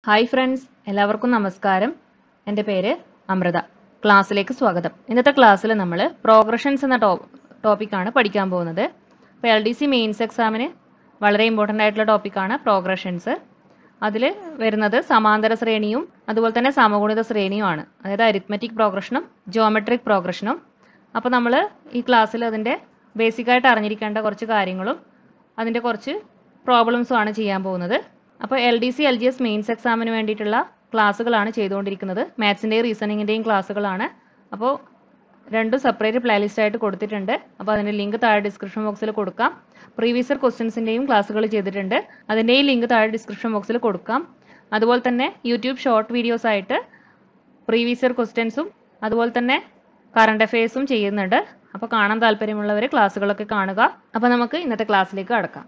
Hi friends എല്ലാവർക്കും നമസ്കാരം എൻ്റെ പേര് അമൃത ക്ലാസ്സിലേക്ക് സ്വാഗതം ഇന്നത്തെ ക്ലാസ്സിൽ നമ്മൾ പ്രോഗ്രഷൻസ് എന്ന ടോ ടോപ്പിക്കാണ് പഠിക്കാൻ പോകുന്നത് അപ്പോൾ എൽ ഡി സി മെയിൻസ് എക്സാമിന് വളരെ ഇമ്പോർട്ടൻ്റ് ആയിട്ടുള്ള ടോപ്പിക്കാണ് പ്രോഗ്രഷൻസ് അതിൽ വരുന്നത് സമാന്തര ശ്രേണിയും അതുപോലെ തന്നെ സമഗുണിത ശ്രേണിയുമാണ് അതായത് അരിത്മെറ്റിക് പ്രോഗ്രഷനും ജോമെട്രിക് പ്രോഗ്രഷനും അപ്പോൾ നമ്മൾ ഈ ക്ലാസ്സിൽ അതിൻ്റെ ബേസിക്കായിട്ട് അറിഞ്ഞിരിക്കേണ്ട കുറച്ച് കാര്യങ്ങളും അതിൻ്റെ കുറച്ച് പ്രോബ്ലംസും ആണ് ചെയ്യാൻ പോകുന്നത് അപ്പോൾ L D C L G S mains എക്സാമിന് വേണ്ടിയിട്ടുള്ള ക്ലാസ്സുകളാണ് ചെയ്തുകൊണ്ടിരിക്കുന്നത് മാത്സിൻ്റെയും റീസണിങ്ങിൻ്റെയും ക്ലാസ്സുകളാണ് അപ്പോൾ രണ്ടും സെപ്പറേറ്റ് പ്ലേലിസ്റ്റ് ആയിട്ട് കൊടുത്തിട്ടുണ്ട് അപ്പോൾ അതിൻ്റെ ലിങ്ക് താഴെ ഡിസ്ക്രിപ്ഷൻ ബോക്സിൽ കൊടുക്കാം പ്രീവിയസ് ക്വസ്റ്റ്യൻസിൻ്റെയും ക്ലാസ്സുകൾ ചെയ്തിട്ടുണ്ട് അതിൻ്റെയും ലിങ്ക് താഴെ ഡിസ്ക്രിപ്ഷൻ ബോക്സിൽ കൊടുക്കാം അതുപോലെ തന്നെ യൂട്യൂബ് ഷോർട്ട് വീഡിയോസ് ആയിട്ട് പ്രീവിയസ് ഇയർ ക്വസ്റ്റ്യൻസും അതുപോലെ തന്നെ കറണ്ട് അഫയേഴ്സും ചെയ്യുന്നുണ്ട് അപ്പോൾ കാണാൻ താല്പര്യമുള്ളവർ ക്ലാസ്സുകളൊക്കെ കാണുക അപ്പോൾ നമുക്ക് ഇന്നത്തെ ക്ലാസ്സിലേക്ക് കടക്കാം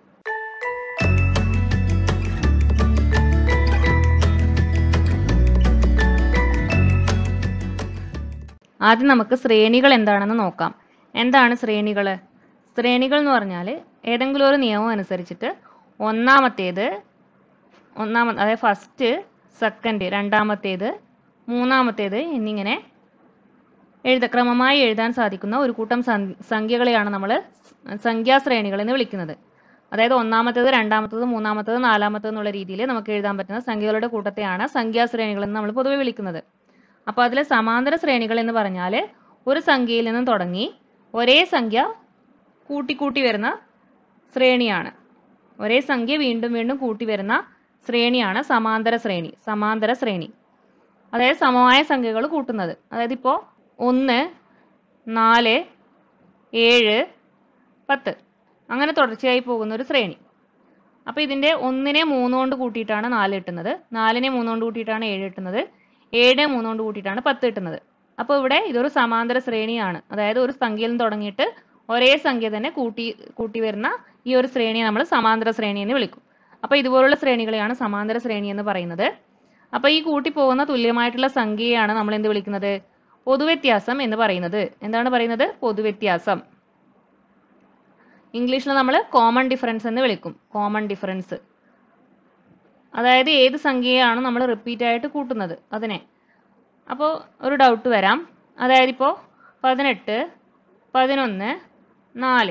ആദ്യം നമുക്ക് ശ്രേണികൾ എന്താണെന്ന് നോക്കാം എന്താണ് ശ്രേണികൾ ശ്രേണികൾ എന്ന് പറഞ്ഞാൽ ഏതെങ്കിലും ഒരു നിയമം അനുസരിച്ചിട്ട് ഒന്നാമത്തേത് ഒന്നാമ അതായത് ഫസ്റ്റ് സെക്കൻഡ് രണ്ടാമത്തേത് മൂന്നാമത്തേത് എന്നിങ്ങനെ എഴുത ക്രമമായി എഴുതാൻ സാധിക്കുന്ന ഒരു കൂട്ടം സം- സംഖ്യകളെയാണ് നമ്മൾ സംഖ്യാശ്രേണികൾ എന്ന് വിളിക്കുന്നത് അതായത് ഒന്നാമത്തേത് രണ്ടാമത്തേത് മൂന്നാമത്തേത് നാലാമത്തേത് എന്നുള്ള രീതിയിൽ നമുക്ക് എഴുതാൻ പറ്റുന്ന സംഖ്യകളുടെ കൂട്ടത്തെയാണ് സംഖ്യാശ്രേണികൾ എന്ന് നമ്മൾ പൊതുവെ വിളിക്കുന്നത് അപ്പോൾ അതിൽ സമാന്തര ശ്രേണികൾ എന്ന് പറഞ്ഞാൽ ഒരു സംഖ്യയിൽ നിന്നും തുടങ്ങി ഒരേ സംഖ്യ കൂട്ടിക്കൂട്ടി വരുന്ന ശ്രേണിയാണ് ഒരേ സംഖ്യ വീണ്ടും വീണ്ടും കൂട്ടി വരുന്ന ശ്രേണിയാണ് സമാന്തര ശ്രേണി സമാന്തര ശ്രേണി അതായത് സമമായ സംഖ്യകൾ കൂട്ടുന്നത് അതായത് ഇപ്പോൾ ഒന്ന് നാല് ഏഴ് പത്ത് അങ്ങനെ തുടർച്ചയായി പോകുന്ന ഒരു ശ്രേണി അപ്പോൾ ഇതിൻ്റെ ഒന്നിനെ മൂന്ന് കൊണ്ട് കൂട്ടിയിട്ടാണ് നാല് കിട്ടുന്നത് നാലിനെ മൂന്ന് കൊണ്ട് കൂട്ടിയിട്ടാണ് ഏഴ് കിട്ടുന്നത് ഏഴിനെ മൂന്ന് കൊണ്ട് കൂട്ടിയിട്ടാണ് പത്ത് കിട്ടുന്നത് അപ്പോൾ ഇവിടെ ഇതൊരു സമാന്തര ശ്രേണിയാണ് അതായത് ഒരു സംഖ്യയിൽ നിന്ന് തുടങ്ങിയിട്ട് ഒരേ സംഖ്യ തന്നെ കൂട്ടി കൂട്ടി വരുന്ന ഈ ഒരു ശ്രേണിയെ നമ്മൾ സമാന്തര ശ്രേണി എന്ന് വിളിക്കും അപ്പോൾ ഇതുപോലുള്ള ശ്രേണികളെയാണ് സമാന്തര ശ്രേണി എന്ന് പറയുന്നത് അപ്പോൾ ഈ കൂട്ടി പോകുന്ന തുല്യമായിട്ടുള്ള സംഖ്യയാണ് നമ്മൾ എന്ത് വിളിക്കുന്നത് പൊതുവ്യത്യാസം എന്ന് പറയുന്നത് എന്താണ് പറയുന്നത് പൊതുവ്യത്യാസം ഇംഗ്ലീഷിൽ നമ്മൾ കോമൺ ഡിഫറൻസ് എന്ന് വിളിക്കും കോമൺ ഡിഫറൻസ് അതായത് ഏത് സംഖ്യയാണ് നമ്മൾ റിപ്പീറ്റ് ആയിട്ട് കൂട്ടുന്നത് അതിനെ അപ്പോൾ ഒരു ഡൗട്ട് വരാം അതായത് ഇപ്പോൾ പതിനെട്ട് പതിനൊന്ന് നാല്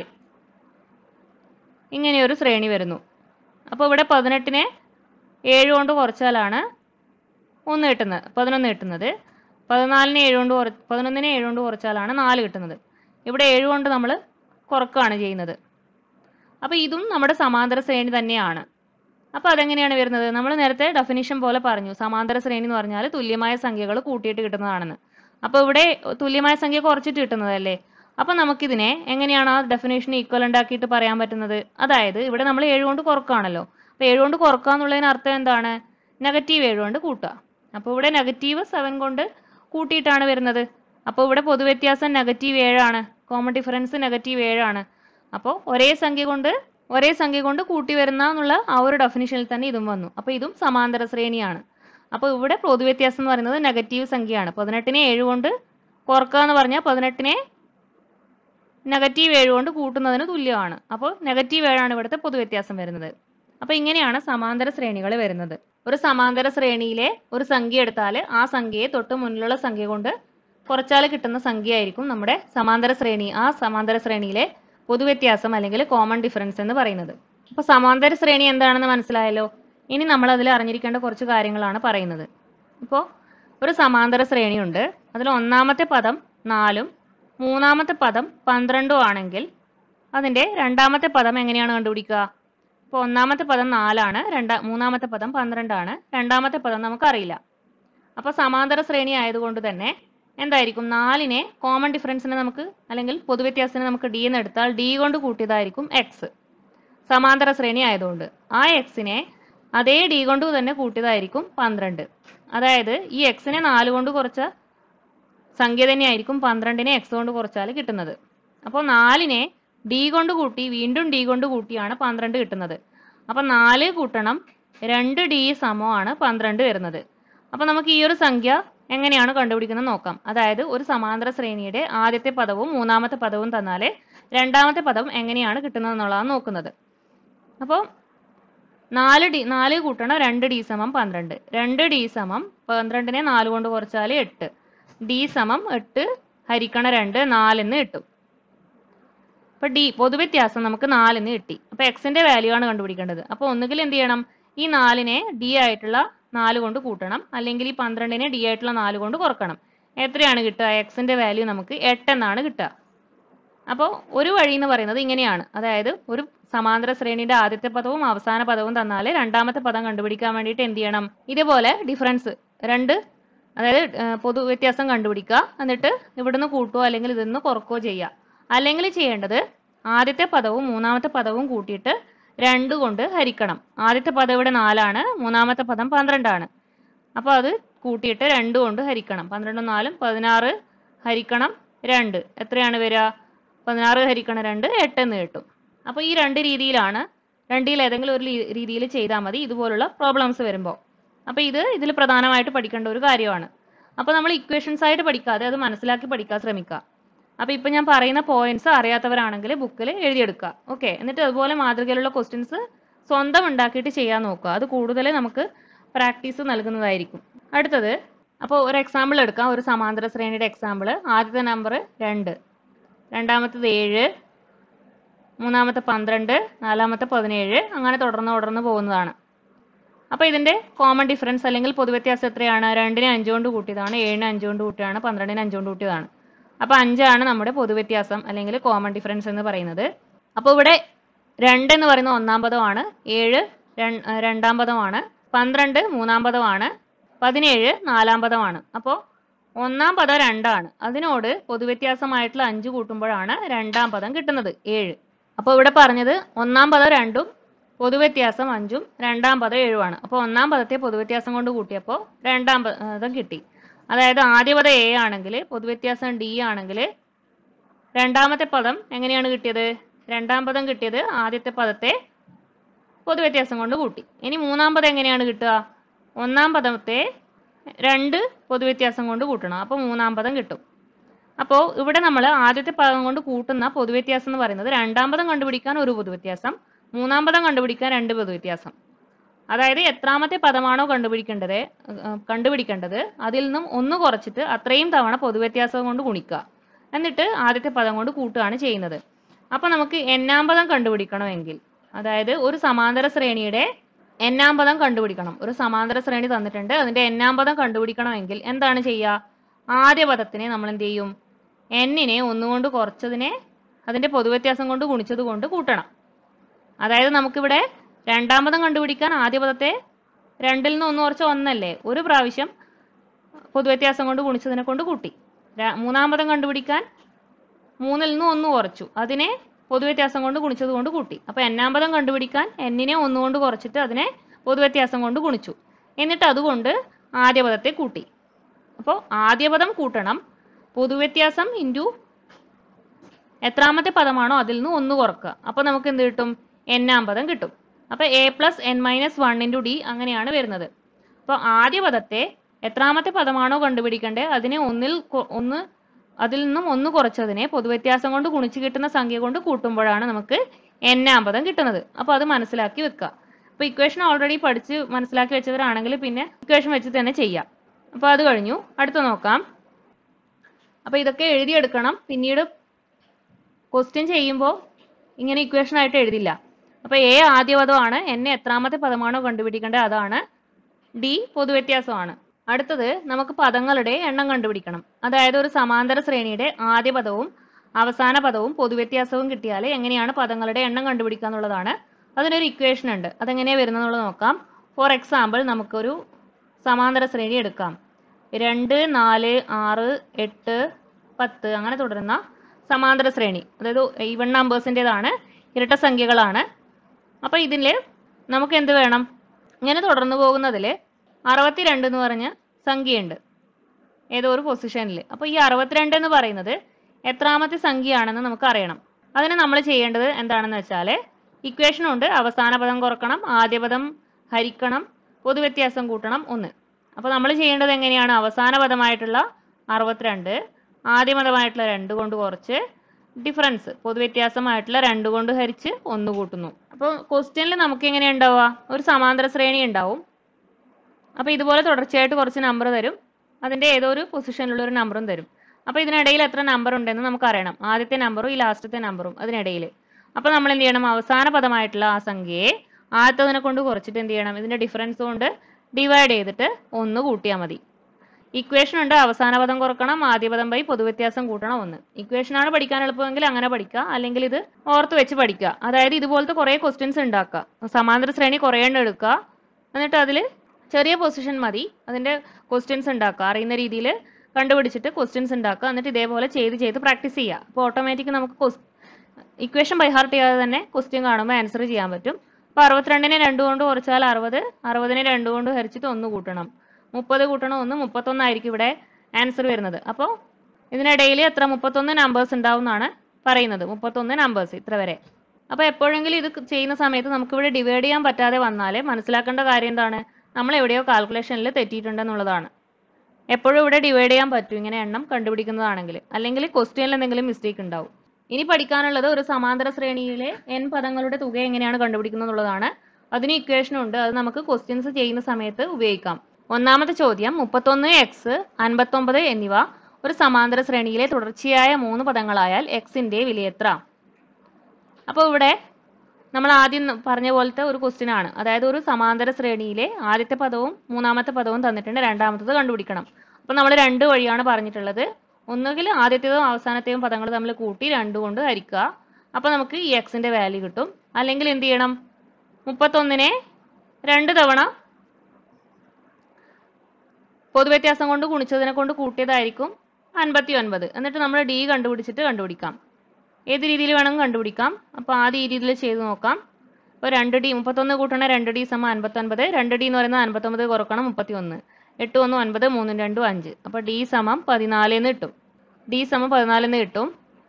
ഇങ്ങനെയൊരു ശ്രേണി വരുന്നു അപ്പോൾ ഇവിടെ പതിനെട്ടിനെ ഏഴ് കൊണ്ട് കുറച്ചാലാണ് ഒന്ന് കിട്ടുന്നത് പതിനൊന്ന് കിട്ടുന്നത് പതിനാലിനെ ഏഴ് കൊണ്ട് കുറ പതിനൊന്നിനെ ഏഴ് കൊണ്ട് കുറച്ചാലാണ് നാല് കിട്ടുന്നത് ഇവിടെ ഏഴ് കൊണ്ട് നമ്മൾ കുറക്കുകയാണ് ചെയ്യുന്നത് അപ്പോൾ ഇതും നമ്മുടെ സമാന്തര ശ്രേണി തന്നെയാണ് അപ്പോൾ അതെങ്ങനെയാണ് വരുന്നത് നമ്മൾ നേരത്തെ ഡെഫിനിഷൻ പോലെ പറഞ്ഞു സമാന്തര ശ്രേണി എന്ന് പറഞ്ഞാൽ തുല്യമായ സംഖ്യകൾ കൂട്ടിയിട്ട് കിട്ടുന്നതാണെന്ന് അപ്പോൾ ഇവിടെ തുല്യമായ സംഖ്യ കുറച്ചിട്ട് കിട്ടുന്നതല്ലേ അപ്പോൾ നമുക്കിതിനെ എങ്ങനെയാണ് ആ ഡെഫിനേഷൻ ഈക്വലൻ്റ് ആക്കിയിട്ട് പറയാൻ പറ്റുന്നത് അതായത് ഇവിടെ നമ്മൾ ഏഴ് കൊണ്ട് കുറക്കുകയാണല്ലോ അപ്പോൾ ഏഴ് കൊണ്ട് കുറക്കുക എന്നുള്ളതിന് അർത്ഥം എന്താണ് നെഗറ്റീവ് ഏഴ് കൊണ്ട് കൂട്ടുക അപ്പോൾ ഇവിടെ നെഗറ്റീവ് സെവൻ കൊണ്ട് കൂട്ടിയിട്ടാണ് വരുന്നത് അപ്പോൾ ഇവിടെ പൊതുവ്യത്യാസം നെഗറ്റീവ് ഏഴാണ് കോമൺ ഡിഫറൻസ് നെഗറ്റീവ് ഏഴാണ് അപ്പോൾ ഒരേ സംഖ്യ കൊണ്ട് ഒരേ സംഖ്യ കൊണ്ട് കൂട്ടി വരുന്ന എന്നുള്ള ആ ഒരു ഡെഫിനിഷനിൽ തന്നെ ഇതും വന്നു അപ്പോൾ ഇതും സമാന്തര ശ്രേണിയാണ് അപ്പോൾ ഇവിടെ പൊതുവ്യത്യാസം എന്ന് പറയുന്നത് നെഗറ്റീവ് സംഖ്യയാണ് പതിനെട്ടിനെ ഏഴ് കൊണ്ട് കുറക്കുക എന്ന് പറഞ്ഞാൽ പതിനെട്ടിനെ നെഗറ്റീവ് ഏഴ് കൊണ്ട് കൂട്ടുന്നതിന് തുല്യമാണ് അപ്പോൾ നെഗറ്റീവ് ഏഴാണ് ഇവിടുത്തെ പൊതുവ്യത്യാസം വരുന്നത് അപ്പോൾ ഇങ്ങനെയാണ് സമാന്തര ശ്രേണികൾ വരുന്നത് ഒരു സമാന്തര ശ്രേണിയിലെ ഒരു സംഖ്യ എടുത്താൽ ആ സംഖ്യയെ തൊട്ട് മുന്നിലുള്ള സംഖ്യ കൊണ്ട് കുറച്ചാൽ കിട്ടുന്ന സംഖ്യ ആയിരിക്കും നമ്മുടെ സമാന്തര ശ്രേണി ആ സമാന്തര ശ്രേണിയിലെ പൊതുവ്യത്യാസം അല്ലെങ്കിൽ കോമൺ ഡിഫറൻസ് എന്ന് പറയുന്നത് അപ്പോൾ സമാന്തര ശ്രേണി എന്താണെന്ന് മനസ്സിലായല്ലോ ഇനി നമ്മൾ അതിൽ അറിഞ്ഞിരിക്കേണ്ട കുറച്ച് കാര്യങ്ങളാണ് പറയുന്നത് ഇപ്പോൾ ഒരു സമാന്തര ശ്രേണിയുണ്ട് അതിൽ ഒന്നാമത്തെ പദം നാലും മൂന്നാമത്തെ പദം പന്ത്രണ്ടും ആണെങ്കിൽ അതിൻ്റെ രണ്ടാമത്തെ പദം എങ്ങനെയാണ് കണ്ടുപിടിക്കുക ഇപ്പോൾ ഒന്നാമത്തെ പദം നാലാണ് രണ്ടാ മൂന്നാമത്തെ പദം പന്ത്രണ്ടാണ് രണ്ടാമത്തെ പദം നമുക്കറിയില്ല അപ്പോൾ സമാന്തര ശ്രേണി ആയതുകൊണ്ട് തന്നെ എന്തായിരിക്കും നാലിനെ കോമൺ ഡിഫറൻസിനെ നമുക്ക് അല്ലെങ്കിൽ പൊതുവ്യത്യാസത്തിനെ നമുക്ക് ഡി എന്ന് എടുത്താൽ ഡി കൊണ്ട് കൂട്ടിയതായിരിക്കും എക്സ് സമാന്തര ശ്രേണി ആയതുകൊണ്ട് ആ എക്സിനെ അതേ ഡി കൊണ്ട് തന്നെ കൂട്ടിയതായിരിക്കും പന്ത്രണ്ട് അതായത് ഈ എക്സിനെ നാല് കൊണ്ട് കുറച്ച സംഖ്യ തന്നെയായിരിക്കും പന്ത്രണ്ടിനെ എക്സ് കൊണ്ട് കുറച്ചാൽ കിട്ടുന്നത് അപ്പോൾ നാലിനെ ഡി കൊണ്ട് കൂട്ടി വീണ്ടും ഡി കൊണ്ട് കൂട്ടിയാണ് പന്ത്രണ്ട് കിട്ടുന്നത് അപ്പോൾ നാല് കൂട്ടണം രണ്ട് ഡി സമമാണ് പന്ത്രണ്ട് വരുന്നത് അപ്പോൾ നമുക്ക് ഈ ഒരു സംഖ്യ എങ്ങനെയാണ് കണ്ടുപിടിക്കുന്നത് നോക്കാം അതായത് ഒരു സമാന്തര ശ്രേണിയുടെ ആദ്യത്തെ പദവും മൂന്നാമത്തെ പദവും തന്നാൽ രണ്ടാമത്തെ പദം എങ്ങനെയാണ് കിട്ടുന്നത് എന്നുള്ളതാണ് നോക്കുന്നത് അപ്പോൾ നാല് ഡി നാല് കൂട്ടണം രണ്ട് ഡി സമം പന്ത്രണ്ട് രണ്ട് ഡി സമം പന്ത്രണ്ടിനെ നാല് കൊണ്ട് കുറച്ചാൽ എട്ട് ഡി സമം എട്ട് ഹരിക്കണ രണ്ട് നാലെന്ന് കിട്ടും അപ്പോൾ ഡി പൊതുവ്യത്യാസം നമുക്ക് നാലെന്ന് കിട്ടി അപ്പോൾ എക്സിന്റെ വാല്യൂ ആണ് കണ്ടുപിടിക്കേണ്ടത് അപ്പോൾ ഒന്നുകിൽ എന്ത് ചെയ്യണം ഈ നാലിനെ ഡി ആയിട്ടുള്ള നാല് കൊണ്ട് കൂട്ടണം അല്ലെങ്കിൽ ഈ പന്ത്രണ്ടിനെ ഡി ആയിട്ടുള്ള നാല് കൊണ്ട് കുറക്കണം എത്രയാണ് കിട്ടുക എക്സിന്റെ വാല്യൂ നമുക്ക് എട്ടെന്നാണ് കിട്ടുക അപ്പോൾ ഒരു വഴി എന്ന് പറയുന്നത് ഇങ്ങനെയാണ് അതായത് ഒരു സമാന്തര ശ്രേണിയുടെ ആദ്യത്തെ പദവും അവസാന പദവും തന്നാൽ രണ്ടാമത്തെ പദം കണ്ടുപിടിക്കാൻ വേണ്ടിയിട്ട് എന്ത് ചെയ്യണം ഇതുപോലെ ഡിഫറൻസ് രണ്ട് അതായത് ഏഹ്, പൊതു വ്യത്യാസം കണ്ടുപിടിക്കുക എന്നിട്ട് ഇവിടുന്ന് കൂട്ടുകയോ അല്ലെങ്കിൽ ഇതിന്ന് കുറക്കുകയോ ചെയ്യുക അല്ലെങ്കിൽ ചെയ്യേണ്ടത് ആദ്യത്തെ പദവും മൂന്നാമത്തെ പദവും കൂട്ടിയിട്ട് രണ്ട് കൊണ്ട് ഹരിക്കണം ആദ്യത്തെ പദം ഇവിടെ നാലാണ് മൂന്നാമത്തെ പദം പന്ത്രണ്ടാണ് അപ്പോൾ അത് കൂട്ടിയിട്ട് രണ്ട് കൊണ്ട് ഹരിക്കണം പന്ത്രണ്ടും നാലും പതിനാറ് ഹരിക്കണം രണ്ട് എത്രയാണ് വരിക പതിനാറ് ഹരിക്കണം രണ്ട് എട്ടെന്ന് കിട്ടും അപ്പോൾ ഈ രണ്ട് രീതിയിലാണ് രണ്ടിൽ ഏതെങ്കിലും ഒരു രീതിയിൽ ചെയ്താൽ മതി ഇതുപോലുള്ള പ്രോബ്ലംസ് വരുമ്പോൾ അപ്പോൾ ഇത് ഇതിൽ പ്രധാനമായിട്ട് പഠിക്കേണ്ട ഒരു കാര്യമാണ് അപ്പോൾ നമ്മൾ ഇക്വേഷൻസ് ആയിട്ട് പഠിക്കാതെ അത് മനസ്സിലാക്കി പഠിക്കാൻ ശ്രമിക്കുക അപ്പോൾ ഇപ്പം ഞാൻ പറയുന്ന പോയിന്റ്സ് അറിയാത്തവരാണെങ്കിൽ ബുക്കിൽ എഴുതിയെടുക്കുക ഓക്കെ എന്നിട്ട് അതുപോലെ മാതൃകയിലുള്ള ക്വസ്റ്റ്യൻസ് സ്വന്തം ഉണ്ടാക്കിയിട്ട് ചെയ്യാൻ നോക്കുക അത് കൂടുതൽ നമുക്ക് പ്രാക്ടീസ് നൽകുന്നതായിരിക്കും അടുത്തത് അപ്പോൾ ഒരു എക്സാമ്പിൾ എടുക്കാം ഒരു സമാന്തര ശ്രേണിയുടെ എക്സാമ്പിൾ ആദ്യത്തെ നമ്പർ രണ്ട് രണ്ടാമത്തത് ഏഴ് മൂന്നാമത്തെ പന്ത്രണ്ട് നാലാമത്തെ പതിനേഴ് അങ്ങനെ തുടർന്ന് തുടർന്ന് പോകുന്നതാണ് അപ്പോൾ ഇതിൻ്റെ കോമൺ ഡിഫറൻസ് അല്ലെങ്കിൽ പൊതുവ്യത്യാസം എത്രയാണ് രണ്ടിനെ അഞ്ച് കൊണ്ട് കൂട്ടിയതാണ് ഏഴിന് അഞ്ച് കൊണ്ട് കൂട്ടിയതാണ് പന്ത്രണ്ടിന് അഞ്ച് കൊണ്ട് കൂട്ടിയതാണ് അപ്പോൾ അഞ്ചാണ് നമ്മുടെ പൊതുവ്യത്യാസം അല്ലെങ്കിൽ കോമൺ ഡിഫറൻസ് എന്ന് പറയുന്നത് അപ്പോൾ ഇവിടെ രണ്ട് എന്ന് പറയുന്ന ഒന്നാം പദമാണ് ഏഴ് രൺ- ആ, രണ്ടാം പദമാണ് പന്ത്രണ്ട് മൂന്നാം പദമാണ് പതിനേഴ് നാലാം പദമാണ് അപ്പോൾ ഒന്നാം പദം രണ്ടാണ് അതിനോട് പൊതുവ്യത്യാസമായിട്ടുള്ള അഞ്ച് കൂട്ടുമ്പോഴാണ് രണ്ടാം പദം കിട്ടുന്നത് ഏഴ് അപ്പോൾ ഇവിടെ പറഞ്ഞത് ഒന്നാം പദം രണ്ടും പൊതുവ്യത്യാസം അഞ്ചും രണ്ടാം പദം ഏഴുമാണ് അപ്പോൾ ഒന്നാം പദത്തെ പൊതുവ്യത്യാസം കൊണ്ട് കൂട്ടിയപ്പോൾ രണ്ടാം പദം കിട്ടി അതായത് ആദ്യ പദം എ ആണെങ്കിൽ പൊതുവ്യത്യാസം ഡി ആണെങ്കിൽ രണ്ടാമത്തെ പദം എങ്ങനെയാണ് കിട്ടിയത് രണ്ടാം പദം കിട്ടിയത് ആദ്യത്തെ പദത്തെ പൊതുവ്യത്യാസം കൊണ്ട് കൂട്ടി ഇനി മൂന്നാം പദം എങ്ങനെയാണ് കിട്ടുക ഒന്നാം പദത്തെ രണ്ട് പൊതുവ്യത്യാസം കൊണ്ട് കൂട്ടണം അപ്പോൾ മൂന്നാം പദം കിട്ടും അപ്പോൾ ഇവിടെ നമ്മൾ ആദ്യത്തെ പദം കൊണ്ട് കൂട്ടുന്ന പൊതുവ്യത്യാസം എന്ന് പറയുന്നത് രണ്ടാം പദം കണ്ടുപിടിക്കാൻ ഒരു പൊതുവ്യത്യാസം മൂന്നാം പദം കണ്ടുപിടിക്കാൻ രണ്ട് പൊതുവ്യത്യാസം അതായത് എത്രാമത്തെ പദമാണോ കണ്ടുപിടിക്കേണ്ടത് ഏഹ്, കണ്ടുപിടിക്കേണ്ടത് അതിൽ നിന്നും ഒന്ന് കുറച്ചിട്ട് അത്രയും തവണ പൊതുവ്യത്യാസം കൊണ്ട് ഗുണിക്കുക എന്നിട്ട് ആദ്യത്തെ പദം കൊണ്ട് കൂട്ടുകയാണ് ചെയ്യുന്നത് അപ്പോൾ നമുക്ക് എണ്ണാം പദം കണ്ടുപിടിക്കണമെങ്കിൽ അതായത് ഒരു സമാന്തര ശ്രേണിയുടെ എണ്ണാം പദം കണ്ടുപിടിക്കണം ഒരു സമാന്തര ശ്രേണി തന്നിട്ടുണ്ട് അതിന്റെ എണ്ണാം പദം കണ്ടുപിടിക്കണമെങ്കിൽ എന്താണ് ചെയ്യുക ആദ്യ പദത്തിനെ നമ്മൾ എന്ത് ചെയ്യും എന്നിനെ ഒന്നുകൊണ്ട് കുറച്ചതിനെ അതിന്റെ പൊതുവ്യത്യാസം കൊണ്ട് ഗുണിച്ചത് കൊണ്ട് കൂട്ടണം അതായത് നമുക്കിവിടെ രണ്ടാം പദം കണ്ടുപിടിക്കാൻ ആദ്യ പദത്തെ രണ്ടിൽ നിന്ന് ഒന്ന് കുറച്ച് ഒന്നല്ലേ ഒരു പ്രാവശ്യം പൊതുവ്യത്യാസം കൊണ്ട് ഗുണിച്ചതിനെ കൊണ്ട് കൂട്ടി ര- മൂന്നാം പദം കണ്ടുപിടിക്കാൻ മൂന്നിൽ നിന്ന് ഒന്ന് കുറച്ചു അതിനെ പൊതുവ്യത്യാസം കൊണ്ട് ഗുണിച്ചത് കൊണ്ട് കൂട്ടി അപ്പോൾ എന്നാം പദം കണ്ടുപിടിക്കാൻ എന്നിനെ ഒന്നുകൊണ്ട് കുറച്ചിട്ട് അതിനെ പൊതുവ്യത്യാസം കൊണ്ട് ഗുണിച്ചു എന്നിട്ട് അതുകൊണ്ട് ആദ്യ പദത്തെ കൂട്ടി അപ്പോൾ ആദ്യ പദം കൂട്ടണം പൊതുവ്യത്യാസം ഇൻറ്റു എത്രാമത്തെ പദമാണോ അതിൽ നിന്ന് ഒന്ന് കുറക്കുക അപ്പോൾ നമുക്ക് എന്ത് കിട്ടും എന്നാം പദം കിട്ടും അപ്പോൾ A plus N minus one into D അങ്ങനെയാണ് വരുന്നത് അപ്പോൾ ആദ്യ പദത്തെ എത്രാമത്തെ പദമാണോ കണ്ടുപിടിക്കേണ്ടത് അതിനെ ഒന്നിൽ കൊ- ഒന്ന് അതിൽ നിന്നും ഒന്ന് കുറച്ചതിനെ പൊതുവ്യത്യാസം കൊണ്ട് ഗുണിച്ച് കിട്ടുന്ന സംഖ്യ കൊണ്ട് കൂട്ടുമ്പോഴാണ് നമുക്ക് എന്നാം പദം കിട്ടുന്നത് അപ്പോൾ അത് മനസ്സിലാക്കി വെക്കുക അപ്പോൾ ഇക്വേഷൻ ഓൾറെഡി പഠിച്ച് മനസ്സിലാക്കി വെച്ചവരാണെങ്കിൽ പിന്നെ ഇക്വേഷൻ വെച്ച് തന്നെ ചെയ്യാം അപ്പോൾ അത് കഴിഞ്ഞു അടുത്ത നോക്കാം അപ്പോൾ ഇതൊക്കെ എഴുതിയെടുക്കണം പിന്നീട് ക്വസ്റ്റ്യൻ ചെയ്യുമ്പോൾ ഇങ്ങനെ ഇക്വേഷൻ ആയിട്ട് എഴുതില്ല അപ്പോൾ എ ആദ്യ പദമാണ് എന്നെ എത്രാമത്തെ പദമാണോ കണ്ടുപിടിക്കേണ്ടത് അതാണ് ഡി പൊതുവ്യത്യാസമാണ് അടുത്തത് നമുക്ക് പദങ്ങളുടെ എണ്ണം കണ്ടുപിടിക്കണം അതായത് ഒരു സമാന്തര ശ്രേണിയുടെ ആദ്യ പദവും അവസാന പദവും പൊതുവ്യത്യാസവും കിട്ടിയാൽ എങ്ങനെയാണ് പദങ്ങളുടെ എണ്ണം കണ്ടുപിടിക്കുക എന്നുള്ളതാണ് അതിനൊരു ഇക്വേഷൻ ഉണ്ട് അതെങ്ങനെയാണ് വരുന്നതെന്നുള്ളത് നോക്കാം ഫോർ എക്സാമ്പിൾ നമുക്കൊരു സമാന്തര ശ്രേണി എടുക്കാം രണ്ട് നാല് ആറ് എട്ട് പത്ത് അങ്ങനെ തുടരുന്ന സമാന്തര ശ്രേണി അതായത് ഈവൺ നമ്പേഴ്സിൻ്റെതാണ് ഇരട്ട സംഖ്യകളാണ് അപ്പോൾ ഇതിൽ നമുക്ക് എന്ത് വേണം ഇങ്ങനെ തുടർന്നു പോകുന്നതിൽ അറുപത്തിരണ്ട് എന്ന് പറഞ്ഞ സംഖ്യയുണ്ട് ഏതോ ഒരു പൊസിഷനിൽ അപ്പോൾ ഈ അറുപത്തിരണ്ട് എന്ന് പറയുന്നത് എത്രാമത്തെ സംഖ്യയാണെന്ന് നമുക്ക് അറിയണം അതിന് നമ്മൾ ചെയ്യേണ്ടത് എന്താണെന്ന് വെച്ചാൽ ഇക്വേഷൻ ഉണ്ട് അവസാന പദം കുറക്കണം ആദ്യ പദം ഹരിക്കണം പൊതുവ്യത്യാസം കൂട്ടണം ഒന്ന് അപ്പോൾ നമ്മൾ ചെയ്യേണ്ടത് എങ്ങനെയാണ് അവസാന പദമായിട്ടുള്ള അറുപത്തിരണ്ട് ആദ്യ പദമായിട്ടുള്ള രണ്ട് കൊണ്ട് കുറച്ച് ഡിഫറൻസ് പൊതുവ്യത്യാസമായിട്ടുള്ള രണ്ട് കൊണ്ട് ഹരിച്ച് ഒന്ന് കൂട്ടുന്നു അപ്പോൾ ക്വസ്റ്റ്യനിൽ നമുക്ക് എങ്ങനെ ഉണ്ടാവുക ഒരു സമാന്തര ശ്രേണി ഉണ്ടാവും അപ്പോൾ ഇതുപോലെ തുടർച്ചയായിട്ട് കുറച്ച് നമ്പർ തരും അതിൻ്റെ ഏതോ ഒരു പൊസിഷനിലുള്ള ഒരു നമ്പറും തരും അപ്പോൾ ഇതിനിടയിൽ എത്ര നമ്പർ ഉണ്ടെന്ന് നമുക്ക് അറിയണം ആദ്യത്തെ നമ്പറും ഈ ലാസ്റ്റത്തെ നമ്പറും അതിനിടയിൽ അപ്പോൾ നമ്മൾ എന്ത് ചെയ്യണം അവസാന പദമായിട്ടുള്ള ആ സംഖ്യയെ ആദ്യത്തതിനെ കൊണ്ട് കുറച്ചിട്ട് എന്ത് ചെയ്യണം ഇതിൻ്റെ ഡിഫറൻസ് കൊണ്ട് ഡിവൈഡ് ചെയ്തിട്ട് ഒന്ന് കൂട്ടിയാൽ മതി ഇക്വേഷൻ ഉണ്ട് അവസാന പദം കുറക്കണം ആദ്യ പദം ബൈ പൊതുവ്യത്യാസം കൂട്ടണം ഒന്ന് ഇക്വേഷൻ ആണ് പഠിക്കാൻ എളുപ്പമെങ്കിൽ അങ്ങനെ പഠിക്കുക അല്ലെങ്കിൽ ഇത് ഓർത്ത് വെച്ച് പഠിക്കുക അതായത് ഇതുപോലത്തെ കുറേ ക്വസ്റ്റ്യൻസ് ഉണ്ടാക്കുക സമാന്തര ശ്രേണി കുറേ എണ്ണം എടുക്കുക എന്നിട്ട് അതിൽ ചെറിയ പൊസിഷൻ മതി അതിൻ്റെ ക്വസ്റ്റ്യൻസ് ഉണ്ടാക്കുക അറിയുന്ന രീതിയിൽ കണ്ടുപിടിച്ചിട്ട് ക്വസ്റ്റ്യൻസ് ഉണ്ടാക്കുക എന്നിട്ട് ഇതേപോലെ ചെയ്ത് ചെയ്ത് പ്രാക്ടീസ് ചെയ്യുക അപ്പോൾ ഓട്ടോമാറ്റിക് നമുക്ക് ഇക്വേഷൻ ബൈ ഹാർട്ട് ചെയ്യാതെ തന്നെ ക്വസ്റ്റ്യൻ കാണുമ്പോൾ ആൻസർ ചെയ്യാൻ പറ്റും അപ്പോൾ അറുപത്തിരണ്ടിനെ രണ്ട് കൊണ്ട് കുറച്ചാൽ അറുപത് അറുപതിനെ രണ്ട് കൊണ്ട് ഹരിച്ചിട്ട് ഒന്ന് കൂട്ടണം മുപ്പത് കൂട്ടണം ഒന്ന് മുപ്പത്തൊന്നായിരിക്കും ഇവിടെ ആൻസർ വരുന്നത് അപ്പോൾ ഇതിനിടയിൽ എത്ര മുപ്പത്തൊന്ന് നമ്പേഴ്സ് ഉണ്ടാവും എന്നാണ് പറയുന്നത് മുപ്പത്തൊന്ന് നമ്പേഴ്സ് ഇത്ര വരെ അപ്പോൾ എപ്പോഴെങ്കിലും ഇത് ചെയ്യുന്ന സമയത്ത് നമുക്കിവിടെ ഡിവൈഡ് ചെയ്യാൻ പറ്റാതെ വന്നാൽ മനസ്സിലാക്കേണ്ട കാര്യം എന്താണ് നമ്മൾ എവിടെയോ കാൽക്കുലേഷനിൽ തെറ്റിയിട്ടുണ്ടെന്നുള്ളതാണ് എപ്പോഴും ഇവിടെ ഡിവൈഡ് ചെയ്യാൻ പറ്റും ഇങ്ങനെ എണ്ണം കണ്ടുപിടിക്കുന്നതാണെങ്കിൽ അല്ലെങ്കിൽ ക്വസ്റ്റ്യനിൽ എന്തെങ്കിലും മിസ്റ്റേക്ക് ഉണ്ടാവും ഇനി പഠിക്കാനുള്ളത് ഒരു സമാന്തര ശ്രേണിയിലെ എൻ പദങ്ങളുടെ തുക എങ്ങനെയാണ് കണ്ടുപിടിക്കുന്നത് എന്നുള്ളതാണ് അതിന് ഇക്വേഷൻ ഉണ്ട് അത് നമുക്ക് ക്വസ്റ്റ്യൻസ് ചെയ്യുന്ന സമയത്ത് ഉപയോഗിക്കാം ഒന്നാമത്തെ ചോദ്യം മുപ്പത്തൊന്ന് എക്സ് അൻപത്തൊമ്പത് എന്നിവ ഒരു സമാന്തര ശ്രേണിയിലെ തുടർച്ചയായ മൂന്ന് പദങ്ങളായാൽ എക്സിന്റെ വില എത്ര അപ്പോൾ ഇവിടെ നമ്മൾ ആദ്യം ന- പറഞ്ഞ പോലത്തെ ഒരു ക്വസ്റ്റ്യൻ ആണ് അതായത് ഒരു സമാന്തര ശ്രേണിയിലെ ആദ്യത്തെ പദവും മൂന്നാമത്തെ പദവും തന്നിട്ടുണ്ട് രണ്ടാമത്തത് കണ്ടുപിടിക്കണം അപ്പോൾ നമ്മൾ രണ്ട് വഴിയാണ് പറഞ്ഞിട്ടുള്ളത് ഒന്നുകിൽ ആദ്യത്തേതും അവസാനത്തെയും പദങ്ങൾ തമ്മിൽ കൂട്ടി രണ്ട് കൊണ്ട് ഹരിക്കുക അപ്പോൾ നമുക്ക് ഈ എക്സിന്റെ വാല്യൂ കിട്ടും അല്ലെങ്കിൽ എന്ത് ചെയ്യണം മുപ്പത്തൊന്നിനെ രണ്ട് തവണ പൊതുവ്യത്യാസം കൊണ്ട് ഗുണിച്ചതിനെ കൊണ്ട് കൂട്ടിയതായിരിക്കും അൻപത്തി ഒൻപത് എന്നിട്ട് നമ്മൾ ഡി കണ്ടുപിടിച്ചിട്ട് കണ്ടുപിടിക്കാം ഏത് രീതിയിൽ വേണമെങ്കിൽ കണ്ടുപിടിക്കാം അപ്പോൾ ആദ്യം ഈ രീതിയിൽ ചെയ്ത് നോക്കാം ഇപ്പോൾ രണ്ട് ഡി മുപ്പത്തൊന്ന് കൂട്ടണ രണ്ട് ഡി സമം അൻപത്തൊൻപത് രണ്ട് ഡി എന്ന് പറയുന്നത് അൻപത്തൊമ്പത് കുറക്കണം മുപ്പത്തി ഒന്ന് എട്ട് ഒന്ന് ഒൻപത് മൂന്നും രണ്ടും അഞ്ച് അപ്പോൾ ഡി സമം പതിനാല് എന്ന് കിട്ടും ഡി സമം പതിനാല് എന്ന് കിട്ടും